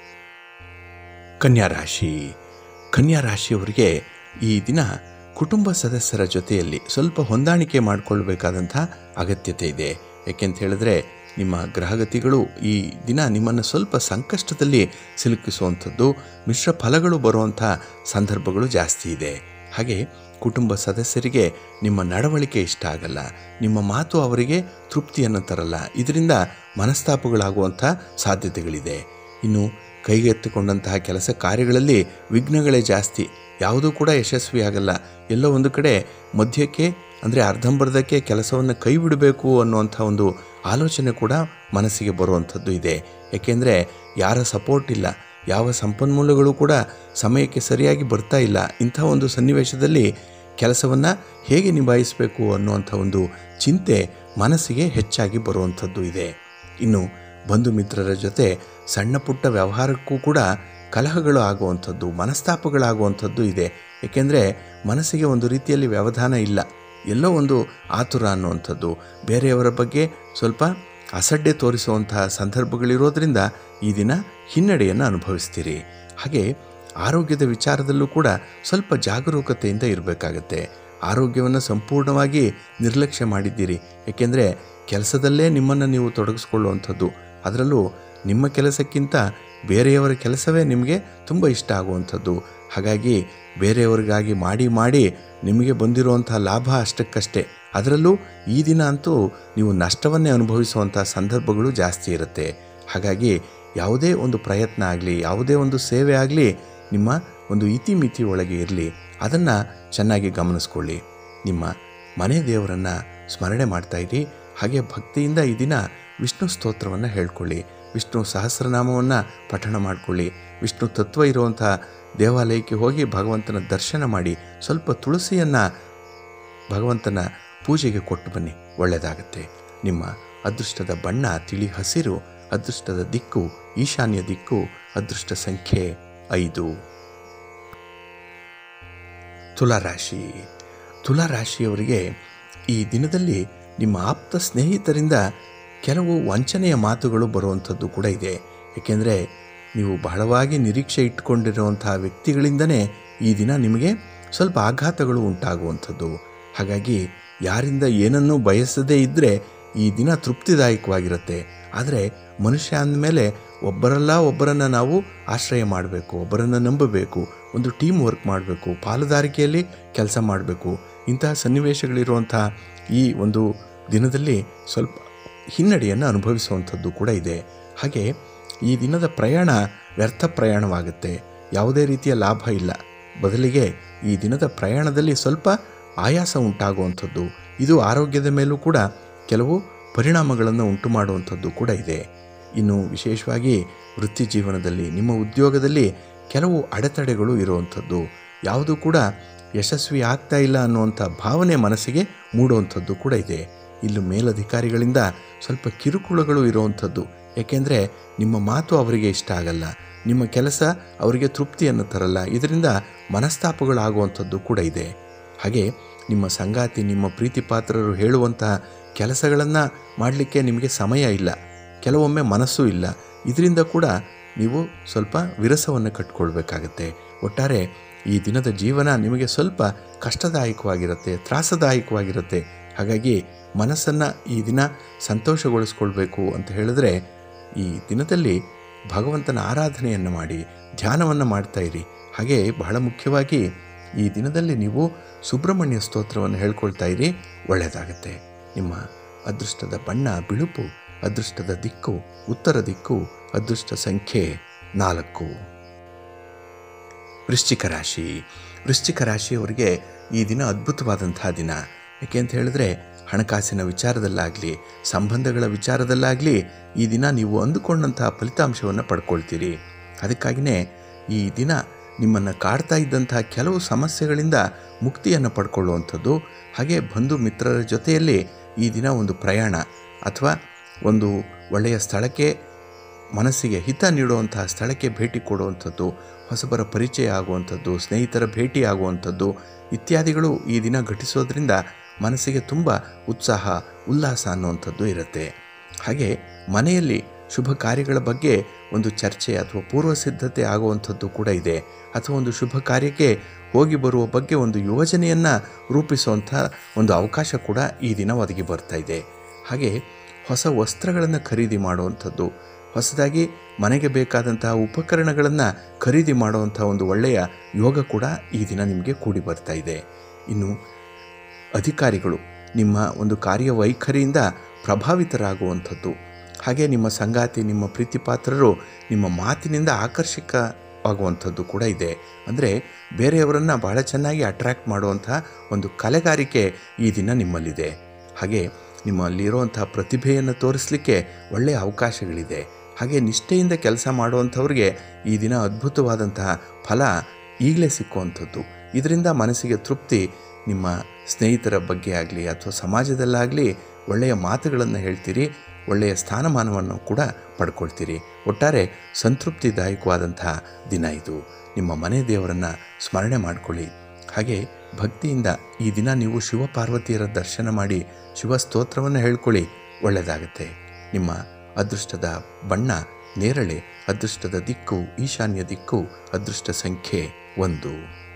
B: ಕನ್ಯಾ ರಾಶಿ ಕನ್ಯಾ ರಾಶಿಯವರಿಗೆ ಈ ದಿನ ಕುಟುಂಬ ಸದಸ್ಯರ ಜೊತೆಯಲ್ಲಿ ಸ್ವಲ್ಪ ಹೊಂದಾಣಿಕೆ ಮಾಡಿಕೊಳ್ಬೇಕಾದಂಥ ಅಗತ್ಯತೆ ಇದೆ ಯಾಕೆಂತ ಹೇಳಿದ್ರೆ ನಿಮ್ಮ ಗ್ರಹಗತಿಗಳು ಈ ದಿನ ನಿಮ್ಮನ್ನು ಸ್ವಲ್ಪ ಸಂಕಷ್ಟದಲ್ಲಿ ಸಿಲುಕಿಸುವಂಥದ್ದು ಮಿಶ್ರ ಫಲಗಳು ಬರುವಂಥ ಸಂದರ್ಭಗಳು ಜಾಸ್ತಿ ಇದೆ ಹಾಗೆ ಕುಟುಂಬ ಸದಸ್ಯರಿಗೆ ನಿಮ್ಮ ನಡವಳಿಕೆ ಇಷ್ಟ ಆಗಲ್ಲ ನಿಮ್ಮ ಮಾತು ಅವರಿಗೆ ತೃಪ್ತಿಯನ್ನು ತರಲ್ಲ ಇದರಿಂದ ಮನಸ್ತಾಪಗಳಾಗುವಂಥ ಸಾಧ್ಯತೆಗಳಿದೆ ಇನ್ನು ಕೈಗೆತ್ತಿಕೊಂಡಂತಹ ಕೆಲಸ ಕಾರ್ಯಗಳಲ್ಲಿ ವಿಘ್ನಗಳೇ ಜಾಸ್ತಿ ಯಾವುದೂ ಕೂಡ ಯಶಸ್ವಿಯಾಗಲ್ಲ ಎಲ್ಲೋ ಒಂದು ಕಡೆ ಮಧ್ಯಕ್ಕೆ ಅಂದರೆ ಅರ್ಧಂಬರ್ಧಕ್ಕೆ ಕೆಲಸವನ್ನು ಕೈ ಬಿಡಬೇಕು ಅನ್ನುವಂಥ ಒಂದು ಆಲೋಚನೆ ಕೂಡ ಮನಸ್ಸಿಗೆ ಬರುವಂಥದ್ದು ಇದೆ ಏಕೆಂದರೆ ಯಾರ ಸಪೋರ್ಟ್ ಇಲ್ಲ ಯಾವ ಸಂಪನ್ಮೂಲಗಳು ಕೂಡ ಸಮಯಕ್ಕೆ ಸರಿಯಾಗಿ ಬರ್ತಾ ಇಲ್ಲ ಇಂಥ ಒಂದು ಸನ್ನಿವೇಶದಲ್ಲಿ ಕೆಲಸವನ್ನು ಹೇಗೆ ನಿಭಾಯಿಸಬೇಕು ಅನ್ನುವಂಥ ಒಂದು ಚಿಂತೆ ಮನಸ್ಸಿಗೆ ಹೆಚ್ಚಾಗಿ ಬರುವಂಥದ್ದು ಇದೆ ಇನ್ನು ಬಂಧು ಮಿತ್ರರ ಜೊತೆ ಸಣ್ಣ ಪುಟ್ಟ ವ್ಯವಹಾರಕ್ಕೂ ಕೂಡ ಕಲಹಗಳು ಆಗುವಂಥದ್ದು ಮನಸ್ತಾಪಗಳಾಗುವಂಥದ್ದು ಇದೆ ಏಕೆಂದರೆ ಮನಸ್ಸಿಗೆ ಒಂದು ರೀತಿಯಲ್ಲಿ ವ್ಯವಧಾನ ಇಲ್ಲ ಎಲ್ಲೋ ಒಂದು ಆತುರ ಅನ್ನುವಂಥದ್ದು ಬೇರೆಯವರ ಬಗ್ಗೆ ಸ್ವಲ್ಪ ಅಸಡ್ಡೆ ತೋರಿಸುವಂತಹ ಸಂದರ್ಭಗಳಿರೋದ್ರಿಂದ ಈ ದಿನ ಹಿನ್ನಡೆಯನ್ನು ಅನುಭವಿಸ್ತೀರಿ ಹಾಗೆ ಆರೋಗ್ಯದ ವಿಚಾರದಲ್ಲೂ ಕೂಡ ಸ್ವಲ್ಪ ಜಾಗರೂಕತೆಯಿಂದ ಇರಬೇಕಾಗತ್ತೆ ಆರೋಗ್ಯವನ್ನು ಸಂಪೂರ್ಣವಾಗಿ ನಿರ್ಲಕ್ಷ್ಯ ಮಾಡಿದ್ದೀರಿ ಏಕೆಂದರೆ ಕೆಲಸದಲ್ಲೇ ನಿಮ್ಮನ್ನು ನೀವು ತೊಡಗಿಸ್ಕೊಳ್ಳುವಂಥದ್ದು ಅದರಲ್ಲೂ ನಿಮ್ಮ ಕೆಲಸಕ್ಕಿಂತ ಬೇರೆಯವರ ಕೆಲಸವೇ ನಿಮಗೆ ತುಂಬ ಇಷ್ಟ ಆಗುವಂಥದ್ದು ಹಾಗಾಗಿ ಬೇರೆಯವರಿಗಾಗಿ ಮಾಡಿ ಮಾಡಿ ನಿಮಗೆ ಬಂದಿರುವಂಥ ಲಾಭ ಅಷ್ಟಕ್ಕಷ್ಟೇ ಅದರಲ್ಲೂ ಈ ದಿನ ಅಂತೂ ನೀವು ನಷ್ಟವನ್ನೇ ಅನುಭವಿಸುವಂಥ ಸಂದರ್ಭಗಳು ಜಾಸ್ತಿ ಇರುತ್ತೆ ಹಾಗಾಗಿ ಯಾವುದೇ ಒಂದು ಪ್ರಯತ್ನ ಆಗಲಿ ಯಾವುದೇ ಒಂದು ಸೇವೆ ಆಗಲಿ ನಿಮ್ಮ ಒಂದು ಇತಿಮಿತಿ ಒಳಗೆ ಇರಲಿ ಅದನ್ನು ಚೆನ್ನಾಗಿ ಗಮನಿಸ್ಕೊಳ್ಳಿ ನಿಮ್ಮ ಮನೆ ದೇವರನ್ನು ಸ್ಮರಣೆ ಮಾಡ್ತಾ ಇರಿ ಹಾಗೆ ಭಕ್ತಿಯಿಂದ ಈ ದಿನ ವಿಷ್ಣು ಸ್ತೋತ್ರವನ್ನು ಹೇಳ್ಕೊಳ್ಳಿ ವಿಷ್ಣು ಸಹಸ್ರನಾಮವನ್ನು ಪಠಣ ಮಾಡಿಕೊಳ್ಳಿ ವಿಷ್ಣು ತತ್ವ ಇರುವಂಥ ದೇವಾಲಯಕ್ಕೆ ಹೋಗಿ ಭಗವಂತನ ದರ್ಶನ ಮಾಡಿ ಸ್ವಲ್ಪ ತುಳಸಿಯನ್ನು ಭಗವಂತನ ಪೂಜೆಗೆ ಕೊಟ್ಟು ಬನ್ನಿ ಒಳ್ಳೆಯದಾಗತ್ತೆ ನಿಮ್ಮ ಅದೃಷ್ಟದ ಬಣ್ಣ ತಿಳಿ ಹಸಿರು ಅದೃಷ್ಟದ ದಿಕ್ಕು ಈಶಾನ್ಯ ದಿಕ್ಕು ಅದೃಷ್ಟ ಸಂಖ್ಯೆ ಐದು ತುಲಾರಾಶಿ ತುಲಾರಾಶಿಯವರಿಗೆ ಈ ದಿನದಲ್ಲಿ ನಿಮ್ಮ ಆಪ್ತ ಸ್ನೇಹಿತರಿಂದ ಕೆಲವು ವಂಚನೆಯ ಮಾತುಗಳು ಬರುವಂಥದ್ದು ಕೂಡ ಇದೆ ಏಕೆಂದರೆ ನೀವು ಬಹಳವಾಗಿ ನಿರೀಕ್ಷೆ ಇಟ್ಕೊಂಡಿರುವಂತಹ ವ್ಯಕ್ತಿಗಳಿಂದನೇ ಈ ದಿನ ನಿಮಗೆ ಸ್ವಲ್ಪ ಆಘಾತಗಳು ಉಂಟಾಗುವಂಥದ್ದು ಹಾಗಾಗಿ ಯಾರಿಂದ ಏನನ್ನೂ ಬಯಸದೇ ಇದ್ದರೆ ಈ ದಿನ ತೃಪ್ತಿದಾಯಕವಾಗಿರುತ್ತೆ ಆದರೆ ಮನುಷ್ಯ ಅಂದಮೇಲೆ ಒಬ್ಬರಲ್ಲ ಒಬ್ಬರನ್ನು ನಾವು ಆಶ್ರಯ ಮಾಡಬೇಕು ಒಬ್ಬರನ್ನು ನಂಬಬೇಕು ಒಂದು ಟೀಮ್ ವರ್ಕ್ ಮಾಡಬೇಕು ಪಾಲುದಾರಿಕೆಯಲ್ಲಿ ಕೆಲಸ ಮಾಡಬೇಕು ಇಂತಹ ಸನ್ನಿವೇಶಗಳಿರುವಂಥ ಈ ಒಂದು ದಿನದಲ್ಲಿ ಸ್ವಲ್ಪ ಹಿನ್ನಡೆಯನ್ನು ಅನುಭವಿಸುವಂಥದ್ದು ಕೂಡ ಇದೆ ಹಾಗೆ ಈ ದಿನದ ಪ್ರಯಾಣ ವ್ಯರ್ಥ ಪ್ರಯಾಣವಾಗುತ್ತೆ ಯಾವುದೇ ರೀತಿಯ ಲಾಭ ಇಲ್ಲ ಬದಲಿಗೆ ಈ ದಿನದ ಪ್ರಯಾಣದಲ್ಲಿ ಸ್ವಲ್ಪ ಆಯಾಸ ಉಂಟಾಗುವಂಥದ್ದು ಇದು ಆರೋಗ್ಯದ ಮೇಲೂ ಕೂಡ ಕೆಲವು ಪರಿಣಾಮಗಳನ್ನು ಉಂಟು ಮಾಡುವಂಥದ್ದು ಕೂಡ ಇದೆ ಇನ್ನು ವಿಶೇಷವಾಗಿ ವೃತ್ತಿ ಜೀವನದಲ್ಲಿ ನಿಮ್ಮ ಉದ್ಯೋಗದಲ್ಲಿ ಕೆಲವು ಅಡೆತಡೆಗಳು ಇರುವಂಥದ್ದು ಯಾವುದು ಕೂಡ ಯಶಸ್ವಿ ಆಗ್ತಾ ಇಲ್ಲ ಅನ್ನುವಂಥ ಭಾವನೆ ಮನಸ್ಸಿಗೆ ಮೂಡುವಂಥದ್ದು ಕೂಡ ಇದೆ ಇಲ್ಲೂ ಮೇಲಧಿಕಾರಿಗಳಿಂದ ಸ್ವಲ್ಪ ಕಿರುಕುಳಗಳು ಇರುವಂಥದ್ದು ಏಕೆಂದರೆ ನಿಮ್ಮ ಮಾತು ಅವರಿಗೆ ಇಷ್ಟ ಆಗಲ್ಲ ನಿಮ್ಮ ಕೆಲಸ ಅವರಿಗೆ ತೃಪ್ತಿಯನ್ನು ತರಲ್ಲ ಇದರಿಂದ ಮನಸ್ತಾಪಗಳಾಗುವಂಥದ್ದು ಕೂಡ ಇದೆ ಹಾಗೆ ನಿಮ್ಮ ಸಂಗಾತಿ ನಿಮ್ಮ ಪ್ರೀತಿ ಪಾತ್ರರು ಹೇಳುವಂತಹ ಕೆಲಸಗಳನ್ನು ಮಾಡಲಿಕ್ಕೆ ನಿಮಗೆ ಸಮಯ ಇಲ್ಲ ಕೆಲವೊಮ್ಮೆ ಮನಸ್ಸು ಇಲ್ಲ ಇದರಿಂದ ಕೂಡ ನೀವು ಸ್ವಲ್ಪ ವಿರಸವನ್ನು ಕಟ್ಕೊಳ್ಬೇಕಾಗತ್ತೆ ಒಟ್ಟಾರೆ ಈ ದಿನದ ಜೀವನ ನಿಮಗೆ ಸ್ವಲ್ಪ ಕಷ್ಟದಾಯಕವಾಗಿರುತ್ತೆ ತ್ರಾಸದಾಯಕವಾಗಿರುತ್ತೆ ಹಾಗಾಗಿ ಮನಸ್ಸನ್ನು ಈ ದಿನ ಸಂತೋಷಗೊಳಿಸ್ಕೊಳ್ಬೇಕು ಅಂತ ಹೇಳಿದ್ರೆ ಈ ದಿನದಲ್ಲಿ ಭಗವಂತನ ಆರಾಧನೆಯನ್ನು ಮಾಡಿ ಧ್ಯಾನವನ್ನು ಮಾಡ್ತಾ ಇರಿ ಹಾಗೆ ಬಹಳ ಮುಖ್ಯವಾಗಿ ಈ ದಿನದಲ್ಲಿ ನೀವು ಸುಬ್ರಹ್ಮಣ್ಯ ಸ್ತೋತ್ರವನ್ನು ಹೇಳ್ಕೊಳ್ತಾ ಇರಿ ಒಳ್ಳೆಯದಾಗತ್ತೆ ನಿಮ್ಮ ಅದೃಷ್ಟದ ಬಣ್ಣ ಬಿಳುಪು ಅದೃಷ್ಟದ ದಿಕ್ಕು ಉತ್ತರ ದಿಕ್ಕು ಅದೃಷ್ಟ ಸಂಖ್ಯೆ ನಾಲ್ಕು ವೃಶ್ಚಿಕ ರಾಶಿ ವೃಶ್ಚಿಕ ರಾಶಿಯವರಿಗೆ ಈ ದಿನ ಅದ್ಭುತವಾದಂತಹ ದಿನ ಯಾಕೆ ಅಂತ ಹೇಳಿದ್ರೆ ಹಣಕಾಸಿನ ವಿಚಾರದಲ್ಲಾಗಲಿ ಸಂಬಂಧಗಳ ವಿಚಾರದಲ್ಲಾಗಲಿ ಈ ದಿನ ನೀವು ಅಂದುಕೊಂಡಂತಹ ಫಲಿತಾಂಶವನ್ನು ಪಡ್ಕೊಳ್ತೀರಿ ಅದಕ್ಕಾಗಿಯೇ ಈ ದಿನ ನಿಮ್ಮನ್ನು ಕಾಡ್ತಾ ಇದ್ದಂತಹ ಕೆಲವು ಸಮಸ್ಯೆಗಳಿಂದ ಮುಕ್ತಿಯನ್ನು ಪಡ್ಕೊಳ್ಳುವಂಥದ್ದು ಹಾಗೆ ಬಂಧು ಮಿತ್ರರ ಜೊತೆಯಲ್ಲಿ ಈ ದಿನ ಒಂದು ಪ್ರಯಾಣ ಅಥವಾ ಒಂದು ಒಳ್ಳೆಯ ಸ್ಥಳಕ್ಕೆ ಮನಸ್ಸಿಗೆ ಹಿತ ನೀಡುವಂತಹ ಸ್ಥಳಕ್ಕೆ ಭೇಟಿ ಕೊಡುವಂಥದ್ದು ಹೊಸಬರ ಪರಿಚಯ ಆಗುವಂಥದ್ದು ಸ್ನೇಹಿತರ ಭೇಟಿ ಆಗುವಂಥದ್ದು ಇತ್ಯಾದಿಗಳು ಈ ದಿನ ಘಟಿಸೋದ್ರಿಂದ ಮನಸ್ಸಿಗೆ ತುಂಬ ಉತ್ಸಾಹ ಉಲ್ಲಾಸ ಅನ್ನುವಂಥದ್ದು ಇರುತ್ತೆ ಹಾಗೆ ಮನೆಯಲ್ಲಿ ಶುಭ ಕಾರ್ಯಗಳ ಬಗ್ಗೆ ಒಂದು ಚರ್ಚೆ ಅಥವಾ ಪೂರ್ವ ಸಿದ್ಧತೆ ಆಗುವಂಥದ್ದು ಕೂಡ ಇದೆ ಅಥವಾ ಒಂದು ಶುಭ ಕಾರ್ಯಕ್ಕೆ ಹೋಗಿ ಬರುವ ಬಗ್ಗೆ ಒಂದು ಯೋಜನೆಯನ್ನು ರೂಪಿಸುವಂಥ ಒಂದು ಅವಕಾಶ ಕೂಡ ಈ ದಿನ ಒದಗಿ ಬರ್ತಾ ಇದೆ ಹಾಗೆ ಹೊಸ ವಸ್ತ್ರಗಳನ್ನು ಖರೀದಿ ಮಾಡುವಂಥದ್ದು ಹೊಸದಾಗಿ ಮನೆಗೆ ಬೇಕಾದಂತಹ ಉಪಕರಣಗಳನ್ನು ಖರೀದಿ ಮಾಡುವಂಥ ಒಂದು ಒಳ್ಳೆಯ ಯೋಗ ಕೂಡ ಈ ದಿನ ನಿಮಗೆ ಕೂಡಿ ಬರ್ತಾ ಇದೆ ಇನ್ನು ಅಧಿಕಾರಿಗಳು ನಿಮ್ಮ ಒಂದು ಕಾರ್ಯವೈಖರಿಯಿಂದ ಪ್ರಭಾವಿತರಾಗುವಂಥದ್ದು ಹಾಗೆ ನಿಮ್ಮ ಸಂಗಾತಿ ನಿಮ್ಮ ಪ್ರೀತಿಪಾತ್ರರು ನಿಮ್ಮ ಮಾತಿನಿಂದ ಆಕರ್ಷಕವಾಗುವಂಥದ್ದು ಕೂಡ ಇದೆ ಅಂದರೆ ಬೇರೆಯವರನ್ನು ಬಹಳ ಚೆನ್ನಾಗಿ ಅಟ್ರ್ಯಾಕ್ಟ್ ಮಾಡುವಂಥ ಒಂದು ಕಲೆಗಾರಿಕೆ ಈ ದಿನ ನಿಮ್ಮಲ್ಲಿದೆ ಹಾಗೆ ನಿಮ್ಮಲ್ಲಿರುವಂಥ ಪ್ರತಿಭೆಯನ್ನು ತೋರಿಸಲಿಕ್ಕೆ ಒಳ್ಳೆಯ ಅವಕಾಶಗಳಿದೆ ಹಾಗೆ ನಿಷ್ಠೆಯಿಂದ ಕೆಲಸ ಮಾಡುವಂಥವ್ರಿಗೆ ಈ ದಿನ ಅದ್ಭುತವಾದಂತಹ ಫಲ ಈಗಲೇ ಸಿಕ್ಕುವಂಥದ್ದು ಇದರಿಂದ ಮನಸ್ಸಿಗೆ ತೃಪ್ತಿ ನಿಮ್ಮ ಸ್ನೇಹಿತರ ಬಗ್ಗೆ ಆಗಲಿ ಅಥವಾ ಸಮಾಜದಲ್ಲಾಗಲಿ ಒಳ್ಳೆಯ ಮಾತುಗಳನ್ನು ಹೇಳ್ತೀರಿ ಒಳ್ಳೆಯ ಸ್ಥಾನಮಾನವನ್ನು ಕೂಡ ಪಡ್ಕೊಳ್ತೀರಿ ಒಟ್ಟಾರೆ ಸಂತೃಪ್ತಿದಾಯಕವಾದಂತಹ ದಿನ ಇದು ನಿಮ್ಮ ಮನೆ ದೇವರನ್ನು ಸ್ಮರಣೆ ಮಾಡಿಕೊಳ್ಳಿ ಹಾಗೆ ಭಕ್ತಿಯಿಂದ ಈ ದಿನ ನೀವು ಶಿವಪಾರ್ವತಿಯರ ದರ್ಶನ ಮಾಡಿ ಶಿವ ಸ್ತೋತ್ರವನ್ನು ಹೇಳ್ಕೊಳ್ಳಿ ಒಳ್ಳೆಯದಾಗತ್ತೆ ನಿಮ್ಮ ಅದೃಷ್ಟದ ಬಣ್ಣ ನೇರಳೆ ಅದೃಷ್ಟದ ದಿಕ್ಕು ಈಶಾನ್ಯ ದಿಕ್ಕು ಅದೃಷ್ಟ ಸಂಖ್ಯೆ ಒಂದು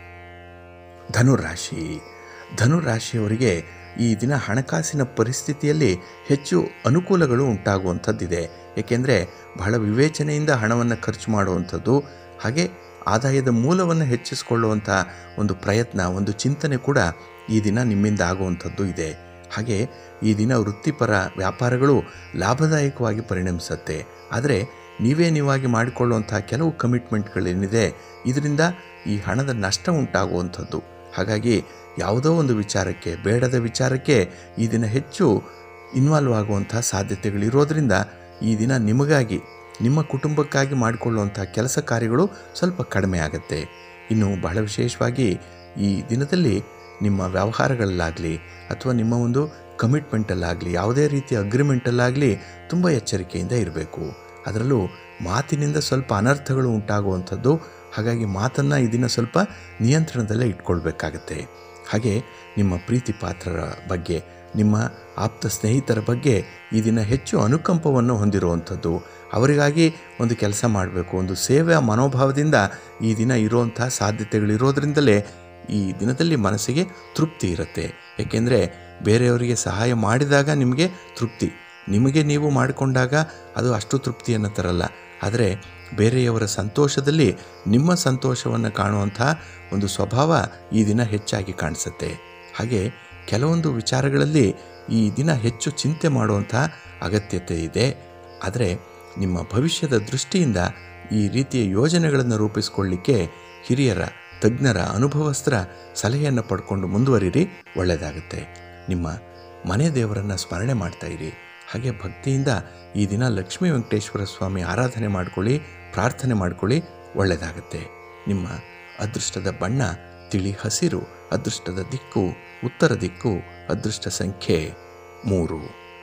B: ಧನುರಾಶಿ ಧನುರಾಶಿಯವರಿಗೆ ಈ ದಿನ ಹಣಕಾಸಿನ ಪರಿಸ್ಥಿತಿಯಲ್ಲಿ ಹೆಚ್ಚು ಅನುಕೂಲಗಳು ಉಂಟಾಗುವಂಥದ್ದಿದೆ ಏಕೆಂದರೆ ಬಹಳ ವಿವೇಚನೆಯಿಂದ ಹಣವನ್ನು ಖರ್ಚು ಮಾಡುವಂಥದ್ದು ಹಾಗೆ ಆದಾಯದ ಮೂಲವನ್ನು ಹೆಚ್ಚಿಸಿಕೊಳ್ಳುವಂಥ ಒಂದು ಪ್ರಯತ್ನ ಒಂದು ಚಿಂತನೆ ಕೂಡ ಈ ದಿನ ನಿಮ್ಮಿಂದ ಆಗುವಂಥದ್ದು ಇದೆ ಹಾಗೆ ಈ ದಿನ ವೃತ್ತಿಪರ ವ್ಯಾಪಾರಗಳು ಲಾಭದಾಯಕವಾಗಿ ಪರಿಣಮಿಸುತ್ತೆ ಆದರೆ ನೀವೇ ನೀವಾಗಿ ಮಾಡಿಕೊಳ್ಳುವಂಥ ಕೆಲವು ಕಮಿಟ್ಮೆಂಟ್ಗಳೇನಿದೆ ಇದರಿಂದ ಈ ಹಣದ ನಷ್ಟ ಉಂಟಾಗುವಂಥದ್ದು ಹಾಗಾಗಿ ಯಾವುದೋ ಒಂದು ವಿಚಾರಕ್ಕೆ ಬೇಡದ ವಿಚಾರಕ್ಕೆ ಈ ದಿನ ಹೆಚ್ಚು ಇನ್ವಾಲ್ವ್ ಆಗುವಂಥ ಸಾಧ್ಯತೆಗಳಿರೋದ್ರಿಂದ ಈ ದಿನ ನಿಮಗಾಗಿ ನಿಮ್ಮ ಕುಟುಂಬಕ್ಕಾಗಿ ಮಾಡಿಕೊಳ್ಳುವಂಥ ಕೆಲಸ ಕಾರ್ಯಗಳು ಸ್ವಲ್ಪ ಕಡಿಮೆ ಆಗುತ್ತೆ ಇನ್ನು ಬಹಳ ವಿಶೇಷವಾಗಿ ಈ ದಿನದಲ್ಲಿ ನಿಮ್ಮ ವ್ಯವಹಾರಗಳಲ್ಲಾಗಲಿ ಅಥವಾ ನಿಮ್ಮ ಒಂದು ಕಮಿಟ್ಮೆಂಟಲ್ಲಾಗಲಿ ಯಾವುದೇ ರೀತಿಯ ಅಗ್ರಿಮೆಂಟಲ್ಲಾಗಲಿ ತುಂಬ ಎಚ್ಚರಿಕೆಯಿಂದ ಇರಬೇಕು ಅದರಲ್ಲೂ ಮಾತಿನಿಂದ ಸ್ವಲ್ಪ ಅನರ್ಥಗಳು ಉಂಟಾಗುವಂಥದ್ದು ಹಾಗಾಗಿ ಮಾತನ್ನು ಈ ದಿನ ಸ್ವಲ್ಪ ನಿಯಂತ್ರಣದಲ್ಲೇ ಇಟ್ಕೊಳ್ಬೇಕಾಗತ್ತೆ ಹಾಗೆ ನಿಮ್ಮ ಪ್ರೀತಿ ಪಾತ್ರರ ಬಗ್ಗೆ ನಿಮ್ಮ ಆಪ್ತ ಸ್ನೇಹಿತರ ಬಗ್ಗೆ ಈ ದಿನ ಹೆಚ್ಚು ಅನುಕಂಪವನ್ನು ಹೊಂದಿರುವಂಥದ್ದು ಅವರಿಗಾಗಿ ಒಂದು ಕೆಲಸ ಮಾಡಬೇಕು ಒಂದು ಸೇವೆಯ ಮನೋಭಾವದಿಂದ ಈ ದಿನ ಇರುವಂಥ ಸಾಧ್ಯತೆಗಳಿರೋದ್ರಿಂದಲೇ ಈ ದಿನದಲ್ಲಿ ಮನಸ್ಸಿಗೆ ತೃಪ್ತಿ ಇರುತ್ತೆ ಏಕೆಂದರೆ ಬೇರೆಯವರಿಗೆ ಸಹಾಯ ಮಾಡಿದಾಗ ನಿಮಗೆ ತೃಪ್ತಿ ನಿಮಗೆ ನೀವು ಮಾಡಿಕೊಂಡಾಗ ಅದು ಅಷ್ಟು ತೃಪ್ತಿಯನ್ನು ತರಲ್ಲ ಆದರೆ ಬೇರೆಯವರ ಸಂತೋಷದಲ್ಲಿ ನಿಮ್ಮ ಸಂತೋಷವನ್ನು ಕಾಣುವಂಥ ಒಂದು ಸ್ವಭಾವ ಈ ದಿನ ಹೆಚ್ಚಾಗಿ ಕಾಣಿಸುತ್ತೆ ಹಾಗೆ ಕೆಲವೊಂದು ವಿಚಾರಗಳಲ್ಲಿ ಈ ದಿನ ಹೆಚ್ಚು ಚಿಂತೆ ಮಾಡುವಂಥ ಅಗತ್ಯತೆ ಇದೆ ಆದರೆ ನಿಮ್ಮ ಭವಿಷ್ಯದ ದೃಷ್ಟಿಯಿಂದ ಈ ರೀತಿಯ ಯೋಜನೆಗಳನ್ನು ರೂಪಿಸಿಕೊಳ್ಳಿಕ್ಕೆ ಹಿರಿಯರ ತಜ್ಞರ ಅನುಭವಸ್ಥರ ಸಲಹೆಯನ್ನು ಪಡ್ಕೊಂಡು ಮುಂದುವರಿರಿ ಒಳ್ಳೆಯದಾಗುತ್ತೆ ನಿಮ್ಮ ಮನೆ ದೇವರನ್ನು ಸ್ಮರಣೆ ಮಾಡ್ತಾ ಇರಿ ಹಾಗೆ ಭಕ್ತಿಯಿಂದ ಈ ದಿನ ಲಕ್ಷ್ಮೀ ವೆಂಕಟೇಶ್ವರ ಸ್ವಾಮಿ ಆರಾಧನೆ ಮಾಡ್ಕೊಳ್ಳಿ ಪ್ರಾರ್ಥನೆ ಮಾಡ್ಕೊಳ್ಳಿ ಒಳ್ಳೆಯದಾಗುತ್ತೆ ನಿಮ್ಮ ಅದೃಷ್ಟದ ಬಣ್ಣ ತಿಳಿ ಹಸಿರು ಅದೃಷ್ಟದ ದಿಕ್ಕು ಉತ್ತರ ದಿಕ್ಕು ಅದೃಷ್ಟ ಸಂಖ್ಯೆ ಮೂರು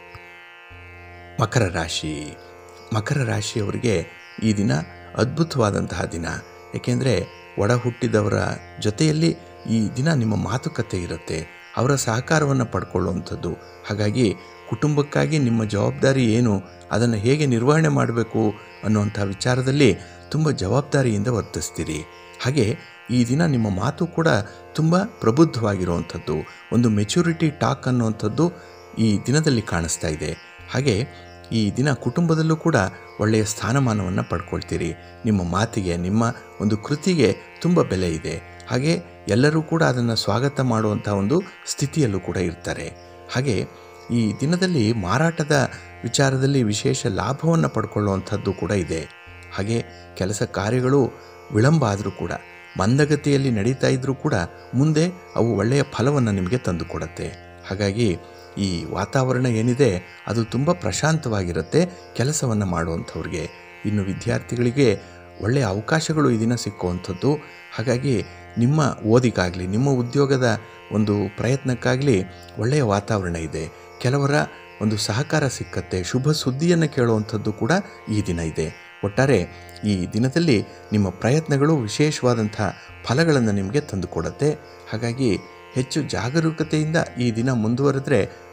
B: ಮಕರ ರಾಶಿ ಮಕರ ರಾಶಿಯವರಿಗೆ ಈ ದಿನ ಅದ್ಭುತವಾದಂತಹ ದಿನ ಏಕೆಂದರೆ ಒಡ ಹುಟ್ಟಿದವರ ಜೊತೆಯಲ್ಲಿ ಈ ದಿನ ನಿಮ್ಮ ಮಾತುಕತೆ ಇರುತ್ತೆ ಅವರ ಸಹಕಾರವನ್ನು ಪಡ್ಕೊಳ್ಳುವಂಥದ್ದು ಹಾಗಾಗಿ ಕುಟುಂಬಕ್ಕಾಗಿ ನಿಮ್ಮ ಜವಾಬ್ದಾರಿ ಏನು ಅದನ್ನು ಹೇಗೆ ನಿರ್ವಹಣೆ ಮಾಡಬೇಕು ಅನ್ನುವಂಥ ವಿಚಾರದಲ್ಲಿ ತುಂಬ ಜವಾಬ್ದಾರಿಯಿಂದ ವರ್ತಿಸ್ತೀರಿ ಹಾಗೆ ಈ ದಿನ ನಿಮ್ಮ ಮಾತು ಕೂಡ ತುಂಬ ಪ್ರಬುದ್ಧವಾಗಿರುವಂಥದ್ದು ಒಂದು ಮೆಚುರಿಟಿ ಟಾಕ್ ಅನ್ನುವಂಥದ್ದು ಈ ದಿನದಲ್ಲಿ ಕಾಣಿಸ್ತಾ ಇದೆ ಹಾಗೆ ಈ ದಿನ ಕುಟುಂಬದಲ್ಲೂ ಕೂಡ ಒಳ್ಳೆಯ ಸ್ಥಾನಮಾನವನ್ನು ಪಡ್ಕೊಳ್ತೀರಿ ನಿಮ್ಮ ಮಾತಿಗೆ ನಿಮ್ಮ ಒಂದು ಕೃತಿಗೆ ತುಂಬ ಬೆಲೆ ಇದೆ ಹಾಗೆ ಎಲ್ಲರೂ ಕೂಡ ಅದನ್ನು ಸ್ವಾಗತ ಮಾಡುವಂಥ ಒಂದು ಸ್ಥಿತಿಯಲ್ಲೂ ಕೂಡ ಇರ್ತಾರೆ ಹಾಗೆ ಈ ದಿನದಲ್ಲಿ ಮಾರಾಟದ ವಿಚಾರದಲ್ಲಿ ವಿಶೇಷ ಲಾಭವನ್ನು ಪಡ್ಕೊಳ್ಳುವಂಥದ್ದು ಕೂಡ ಇದೆ ಹಾಗೆ ಕೆಲಸ ಕಾರ್ಯಗಳು ವಿಳಂಬ ಆದರೂ ಕೂಡ ಮಂದಗತಿಯಲ್ಲಿ ನಡೀತಾ ಇದ್ದರೂ ಕೂಡ ಮುಂದೆ ಅವು ಒಳ್ಳೆಯ ಫಲವನ್ನು ನಿಮಗೆ ತಂದುಕೊಡುತ್ತೆ ಹಾಗಾಗಿ ಈ ವಾತಾವರಣ ಏನಿದೆ ಅದು ತುಂಬ ಪ್ರಶಾಂತವಾಗಿರುತ್ತೆ ಕೆಲಸವನ್ನು ಮಾಡುವಂಥವ್ರಿಗೆ ಇನ್ನು ವಿದ್ಯಾರ್ಥಿಗಳಿಗೆ ಒಳ್ಳೆಯ ಅವಕಾಶಗಳು ಈ ದಿನ ಸಿಕ್ಕುವಂಥದ್ದು ಹಾಗಾಗಿ ನಿಮ್ಮ ಓದಿಗಾಗಲಿ ನಿಮ್ಮ ಉದ್ಯೋಗದ ಒಂದು ಪ್ರಯತ್ನಕ್ಕಾಗಲಿ ಒಳ್ಳೆಯ ವಾತಾವರಣ ಇದೆ ಕೆಲವರ ಒಂದು ಸಹಕಾರ ಸಿಕ್ಕತ್ತೆ ಶುಭ ಸುದ್ದಿಯನ್ನು ಕೇಳುವಂಥದ್ದು ಕೂಡ ಈ ದಿನ ಇದೆ ಒಟ್ಟಾರೆ ಈ ದಿನದಲ್ಲಿ ನಿಮ್ಮ ಪ್ರಯತ್ನಗಳು ವಿಶೇಷವಾದಂಥ ಫಲಗಳನ್ನು ನಿಮಗೆ ತಂದುಕೊಡುತ್ತೆ ಹಾಗಾಗಿ ಹೆಚ್ಚು ಜಾಗರೂಕತೆಯಿಂದ ಈ ದಿನ ಮುಂದುವರೆದ್ರೆ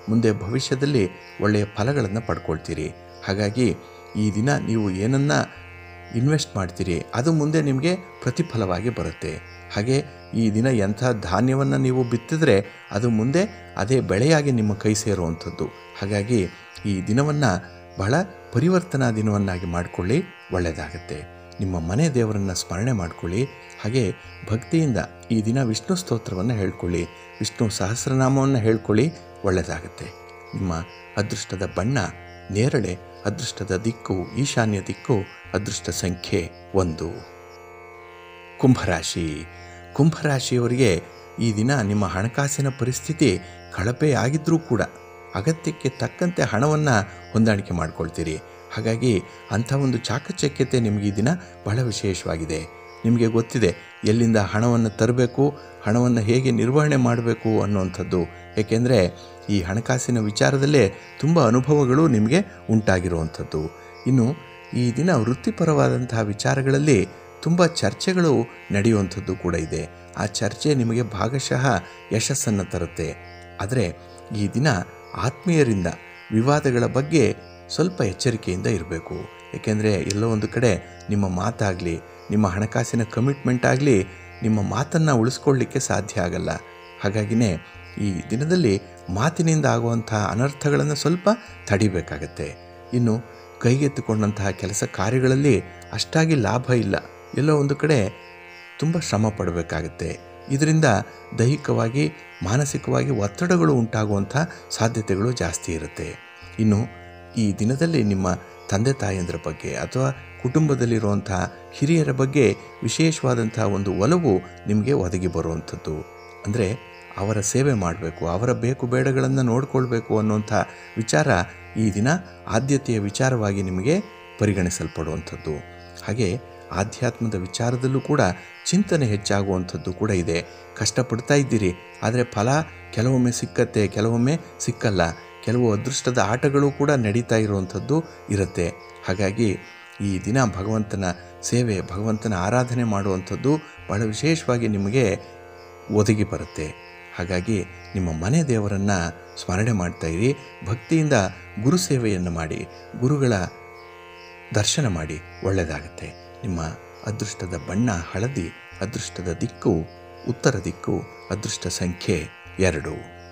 B: ಮುಂದೆ ಭವಿಷ್ಯದಲ್ಲಿ ಒಳ್ಳೆಯ ಫಲಗಳನ್ನು ಪಡ್ಕೊಳ್ತೀರಿ ಹಾಗಾಗಿ ಈ ದಿನ ನೀವು ಏನನ್ನು ಇನ್ವೆಸ್ಟ್ ಮಾಡ್ತೀರಿ ಅದು ಮುಂದೆ ನಿಮಗೆ ಪ್ರತಿಫಲವಾಗಿ ಬರುತ್ತೆ ಹಾಗೆ ಈ ದಿನ ಎಂಥ ಧಾನ್ಯವನ್ನು ನೀವು ಬಿತ್ತಿದ್ರೆ ಅದು ಮುಂದೆ ಅದೇ ಬೆಳೆಯಾಗಿ ನಿಮ್ಮ ಕೈ ಸೇರುವಂಥದ್ದು ಹಾಗಾಗಿ ಈ ದಿನವನ್ನು ಬಹಳ ಪರಿವರ್ತನಾ ದಿನವನ್ನಾಗಿ ಮಾಡಿಕೊಳ್ಳಿ ಒಳ್ಳೆಯದಾಗತ್ತೆ ನಿಮ್ಮ ಮನೆ ದೇವರನ್ನು ಸ್ಮರಣೆ ಮಾಡಿಕೊಳ್ಳಿ ಹಾಗೆ ಭಕ್ತಿಯಿಂದ ಈ ದಿನ ವಿಷ್ಣು ಸ್ತೋತ್ರವನ್ನು ಹೇಳ್ಕೊಳ್ಳಿ ವಿಷ್ಣು ಸಹಸ್ರನಾಮವನ್ನು ಹೇಳ್ಕೊಳ್ಳಿ ಒಳ್ಳೆಯದಾಗತ್ತೆ ನಿಮ್ಮ ಅದೃಷ್ಟದ ಬಣ್ಣ ನೇರಳೆ ಅದೃಷ್ಟದ ದಿಕ್ಕು ಈಶಾನ್ಯ ದಿಕ್ಕು ಅದೃಷ್ಟ ಸಂಖ್ಯೆ ಒಂದು ಕುಂಭರಾಶಿ ಕುಂಭರಾಶಿಯವರಿಗೆ ಈ ದಿನ ನಿಮ್ಮ ಹಣಕಾಸಿನ ಪರಿಸ್ಥಿತಿ ಕಳಪೆ ಆಗಿದ್ದರೂ ಕೂಡ ಅಗತ್ಯಕ್ಕೆ ತಕ್ಕಂತೆ ಹಣವನ್ನು ಹೊಂದಾಣಿಕೆ ಮಾಡ್ಕೊಳ್ತೀರಿ ಹಾಗಾಗಿ ಅಂಥ ಒಂದು ಚಾಕಚಕ್ಯತೆ ನಿಮಗೆ ಈ ದಿನ ಬಹಳ ವಿಶೇಷವಾಗಿದೆ ನಿಮಗೆ ಗೊತ್ತಿದೆ ಎಲ್ಲಿಂದ ಹಣವನ್ನು ತರಬೇಕು ಹಣವನ್ನು ಹೇಗೆ ನಿರ್ವಹಣೆ ಮಾಡಬೇಕು ಅನ್ನುವಂಥದ್ದು ಏಕೆಂದರೆ ಈ ಹಣಕಾಸಿನ ವಿಚಾರದಲ್ಲೇ ತುಂಬ ಅನುಭವಗಳು ನಿಮಗೆ ಉಂಟಾಗಿರುವಂಥದ್ದು ಇನ್ನು ಈ ದಿನ ವೃತ್ತಿಪರವಾದಂತಹ ವಿಚಾರಗಳಲ್ಲಿ ತುಂಬ ಚರ್ಚೆಗಳು ನಡೆಯುವಂಥದ್ದು ಕೂಡ ಇದೆ ಆ ಚರ್ಚೆ ನಿಮಗೆ ಭಾಗಶಃ ಯಶಸ್ಸನ್ನು ತರುತ್ತೆ ಆದರೆ ಈ ದಿನ ಆತ್ಮೀಯರಿಂದ ವಿವಾದಗಳ ಬಗ್ಗೆ ಸ್ವಲ್ಪ ಎಚ್ಚರಿಕೆಯಿಂದ ಇರಬೇಕು ಏಕೆಂದರೆ ಎಲ್ಲೋ ಒಂದು ಕಡೆ ನಿಮ್ಮ ಮಾತಾಗಲಿ ನಿಮ್ಮ ಹಣಕಾಸಿನ ಕಮಿಟ್ಮೆಂಟ್ ಆಗಲಿ ನಿಮ್ಮ ಮಾತನ್ನು ಉಳಿಸ್ಕೊಳ್ಳಿಕ್ಕೆ ಸಾಧ್ಯ ಆಗಲ್ಲ ಹಾಗಾಗಿನೇ ಈ ದಿನದಲ್ಲಿ ಮಾತಿನಿಂದ ಆಗುವಂಥ ಅನರ್ಥಗಳನ್ನು ಸ್ವಲ್ಪ ತಡಿಬೇಕಾಗತ್ತೆ ಇನ್ನು ಕೈಗೆತ್ತಿಕೊಂಡಂತಹ ಕೆಲಸ ಕಾರ್ಯಗಳಲ್ಲಿ ಅಷ್ಟಾಗಿ ಲಾಭ ಇಲ್ಲ ಎಲ್ಲೋ ಒಂದು ಕಡೆ ತುಂಬ ಶ್ರಮ ಪಡಬೇಕಾಗತ್ತೆ ಇದರಿಂದ ದೈಹಿಕವಾಗಿ ಮಾನಸಿಕವಾಗಿ ಒತ್ತಡಗಳು ಉಂಟಾಗುವಂಥ ಸಾಧ್ಯತೆಗಳು ಜಾಸ್ತಿ ಇರುತ್ತೆ ಇನ್ನು ಈ ದಿನದಲ್ಲಿ ನಿಮ್ಮ ತಂದೆ ತಾಯಂದ್ರ ಬಗ್ಗೆ ಅಥವಾ ಕುಟುಂಬದಲ್ಲಿರುವಂಥ ಹಿರಿಯರ ಬಗ್ಗೆ ವಿಶೇಷವಾದಂಥ ಒಂದು ಒಲವು ನಿಮಗೆ ಒದಗಿ ಬರುವಂಥದ್ದು ಅಂದರೆ ಅವರ ಸೇವೆ ಮಾಡಬೇಕು ಅವರ ಬೇಕು ಬೇಡಗಳನ್ನು ನೋಡಿಕೊಳ್ಬೇಕು ಅನ್ನುವಂಥ ವಿಚಾರ ಈ ದಿನ ಆದ್ಯತೆಯ ವಿಚಾರವಾಗಿ ನಿಮಗೆ ಪರಿಗಣಿಸಲ್ಪಡುವಂಥದ್ದು ಹಾಗೆ ಆಧ್ಯಾತ್ಮದ ವಿಚಾರದಲ್ಲೂ ಕೂಡ ಚಿಂತನೆ ಹೆಚ್ಚಾಗುವಂಥದ್ದು ಕೂಡ ಇದೆ ಕಷ್ಟಪಡ್ತಾ ಇದ್ದೀರಿ ಆದರೆ ಫಲ ಕೆಲವೊಮ್ಮೆ ಸಿಕ್ಕತ್ತೆ ಕೆಲವೊಮ್ಮೆ ಸಿಕ್ಕಲ್ಲ ಕೆಲವು ಅದೃಷ್ಟದ ಆಟಗಳು ಕೂಡ ನಡೀತಾ ಇರುವಂಥದ್ದು ಇರುತ್ತೆ ಹಾಗಾಗಿ ಈ ದಿನ ಭಗವಂತನ ಸೇವೆ ಭಗವಂತನ ಆರಾಧನೆ ಮಾಡುವಂಥದ್ದು ಬಹಳ ವಿಶೇಷವಾಗಿ ನಿಮಗೆ ಒದಗಿ ಬರುತ್ತೆ ಹಾಗಾಗಿ ನಿಮ್ಮ ಮನೆ ದೇವರನ್ನು ಸ್ಮರಣೆ ಮಾಡ್ತಾ ಇರಿ ಭಕ್ತಿಯಿಂದ ಗುರು ಸೇವೆಯನ್ನು ಮಾಡಿ ಗುರುಗಳ ದರ್ಶನ ಮಾಡಿ ಒಳ್ಳೆಯದಾಗುತ್ತೆ ನಿಮ್ಮ ಅದೃಷ್ಟದ ಬಣ್ಣ ಹಳದಿ ಅದೃಷ್ಟದ ದಿಕ್ಕು ಉತ್ತರ ದಿಕ್ಕು ಅದೃಷ್ಟ ಸಂಖ್ಯೆ ಎರಡು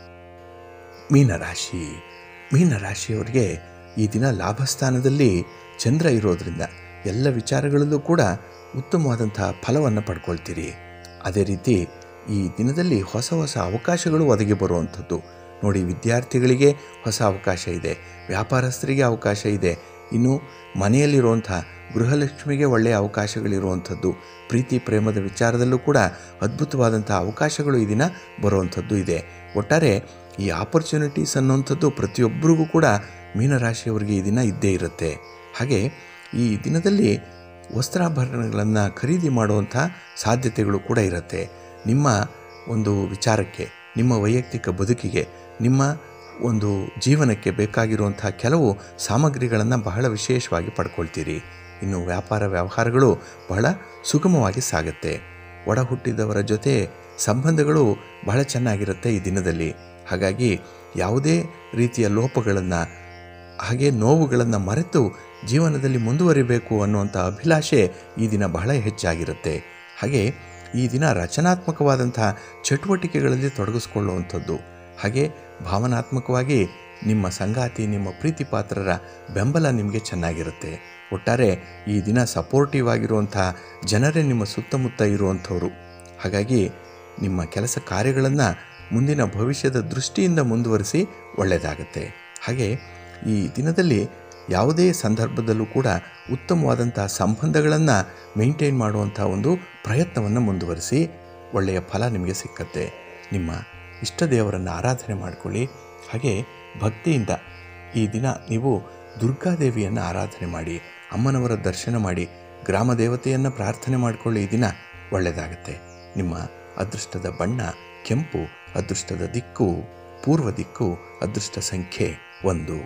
B: ಮೀನರಾಶಿ ಮೀನರಾಶಿಯವರಿಗೆ ಈ ದಿನ ಲಾಭಸ್ಥಾನದಲ್ಲಿ ಚಂದ್ರ ಇರೋದ್ರಿಂದ ಎಲ್ಲ ವಿಚಾರಗಳಲ್ಲೂ ಕೂಡ ಉತ್ತಮವಾದಂತಹ ಫಲವನ್ನು ಪಡ್ಕೊಳ್ತೀರಿ ಅದೇ ರೀತಿ ಈ ದಿನದಲ್ಲಿ ಹೊಸ ಹೊಸ ಅವಕಾಶಗಳು ಒದಗಿ ಬರುವಂಥದ್ದು ನೋಡಿ ವಿದ್ಯಾರ್ಥಿಗಳಿಗೆ ಹೊಸ ಅವಕಾಶ ಇದೆ ವ್ಯಾಪಾರಸ್ಥರಿಗೆ ಅವಕಾಶ ಇದೆ ಇನ್ನು ಮನೆಯಲ್ಲಿರುವಂಥ ಗೃಹಲಕ್ಷ್ಮಿಗೆ ಒಳ್ಳೆಯ ಅವಕಾಶಗಳಿರುವಂಥದ್ದು ಪ್ರೀತಿ ಪ್ರೇಮದ ವಿಚಾರದಲ್ಲೂ ಕೂಡ ಅದ್ಭುತವಾದಂಥ ಅವಕಾಶಗಳು ಈ ದಿನ ಬರುವಂಥದ್ದು ಇದೆ ಒಟ್ಟಾರೆ ಈ ಆಪರ್ಚುನಿಟೀಸ್ ಅನ್ನುವಂಥದ್ದು ಪ್ರತಿಯೊಬ್ಬರಿಗೂ ಕೂಡ ಮೀನರಾಶಿಯವರಿಗೆ ಈ ದಿನ ಇದ್ದೇ ಇರುತ್ತೆ ಹಾಗೆ ಈ ದಿನದಲ್ಲಿ ವಸ್ತ್ರಾಭರಣಗಳನ್ನು ಖರೀದಿ ಮಾಡುವಂಥ ಸಾಧ್ಯತೆಗಳು ಕೂಡ ಇರುತ್ತೆ ನಿಮ್ಮ ಒಂದು ವಿಚಾರಕ್ಕೆ ನಿಮ್ಮ ವೈಯಕ್ತಿಕ ಬದುಕಿಗೆ ನಿಮ್ಮ ಒಂದು ಜೀವನಕ್ಕೆ ಬೇಕಾಗಿರುವಂಥ ಕೆಲವು ಸಾಮಗ್ರಿಗಳನ್ನು ಬಹಳ ವಿಶೇಷವಾಗಿ ಪಡ್ಕೊಳ್ತೀರಿ ಇನ್ನು ವ್ಯಾಪಾರ ವ್ಯವಹಾರಗಳು ಬಹಳ ಸುಗಮವಾಗಿ ಸಾಗುತ್ತೆ ಒಡ ಹುಟ್ಟಿದವರ ಜೊತೆ ಸಂಬಂಧಗಳು ಬಹಳ ಚೆನ್ನಾಗಿರುತ್ತೆ ಈ ದಿನದಲ್ಲಿ ಹಾಗಾಗಿ ಯಾವುದೇ ರೀತಿಯ ಲೋಪಗಳನ್ನು ಹಾಗೆ ನೋವುಗಳನ್ನು ಮರೆತು ಜೀವನದಲ್ಲಿ ಮುಂದುವರಿಬೇಕು ಅನ್ನುವಂಥ ಅಭಿಲಾಷೆ ಈ ದಿನ ಬಹಳ ಹೆಚ್ಚಾಗಿರುತ್ತೆ ಹಾಗೆ ಈ ದಿನ ರಚನಾತ್ಮಕವಾದಂಥ ಚಟುವಟಿಕೆಗಳಲ್ಲಿ ತೊಡಗಿಸ್ಕೊಳ್ಳುವಂಥದ್ದು ಹಾಗೆ ಭಾವನಾತ್ಮಕವಾಗಿ ನಿಮ್ಮ ಸಂಗಾತಿ ನಿಮ್ಮ ಪ್ರೀತಿ ಪಾತ್ರರ ಬೆಂಬಲ ನಿಮಗೆ ಚೆನ್ನಾಗಿರುತ್ತೆ ಒಟ್ಟಾರೆ ಈ ದಿನ ಸಪೋರ್ಟಿವ್ ಆಗಿರುವಂಥ ಜನರೇ ನಿಮ್ಮ ಸುತ್ತಮುತ್ತ ಇರುವಂಥವ್ರು ಹಾಗಾಗಿ ನಿಮ್ಮ ಕೆಲಸ ಕಾರ್ಯಗಳನ್ನು ಮುಂದಿನ ಭವಿಷ್ಯದ ದೃಷ್ಟಿಯಿಂದ ಮುಂದುವರಿಸಿ ಒಳ್ಳೆಯದಾಗುತ್ತೆ ಹಾಗೆ ಈ ದಿನದಲ್ಲಿ ಯಾವುದೇ ಸಂದರ್ಭದಲ್ಲೂ ಕೂಡ ಉತ್ತಮವಾದಂಥ ಸಂಬಂಧಗಳನ್ನು ಮೇಂಟೈನ್ ಮಾಡುವಂಥ ಒಂದು ಪ್ರಯತ್ನವನ್ನು ಮುಂದುವರಿಸಿ ಒಳ್ಳೆಯ ಫಲ ನಿಮಗೆ ಸಿಕ್ಕತ್ತೆ ನಿಮ್ಮ ಇಷ್ಟ ದೇವರನ್ನು ಆರಾಧನೆ ಮಾಡಿಕೊಳ್ಳಿ ಹಾಗೆ ಭಕ್ತಿಯಿಂದ ಈ ದಿನ ನೀವು ದುರ್ಗಾದೇವಿಯನ್ನು ಆರಾಧನೆ ಮಾಡಿ ಅಮ್ಮನವರ ದರ್ಶನ ಮಾಡಿ ಗ್ರಾಮ ದೇವತೆಯನ್ನು ಪ್ರಾರ್ಥನೆ ಮಾಡಿಕೊಳ್ಳಿ ಈ ದಿನ ಒಳ್ಳೆಯದಾಗುತ್ತೆ ನಿಮ್ಮ ಅದೃಷ್ಟದ ಬಣ್ಣ ಕೆಂಪು ಅದೃಷ್ಟದ ದಿಕ್ಕು ಪೂರ್ವ ದಿಕ್ಕು ಅದೃಷ್ಟ ಸಂಖ್ಯೆ ಒಂದು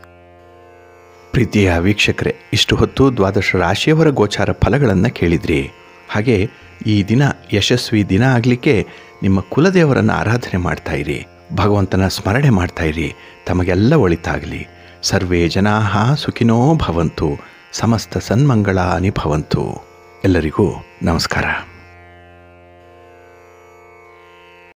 A: ಪ್ರೀತಿಯ ವೀಕ್ಷಕರೇ ಇಷ್ಟು ಹೊತ್ತು ದ್ವಾದಶ ರಾಶಿಯವರ ಗೋಚಾರ ಫಲಗಳನ್ನು ಕೇಳಿದ್ರಿ ಹಾಗೆ ಈ ದಿನ ಯಶಸ್ವಿ ದಿನ ಆಗಲಿಕ್ಕೆ ನಿಮ್ಮ ಕುಲದೇವರನ್ನು ಆರಾಧನೆ ಮಾಡ್ತಾ ಇರಿ ಭಗವಂತನ ಸ್ಮರಣೆ ಮಾಡ್ತಾ ಇರಿ ತಮಗೆಲ್ಲ ಒಳಿತಾಗಲಿ ಸರ್ವೇ ಜನಾ ಸುಖಿನೋ ಭವಂತು ಸಮಸ್ತ ಸನ್ಮಂಗಳಾನಿ ಭವಂತು ಎಲ್ಲರಿಗೂ ನಮಸ್ಕಾರ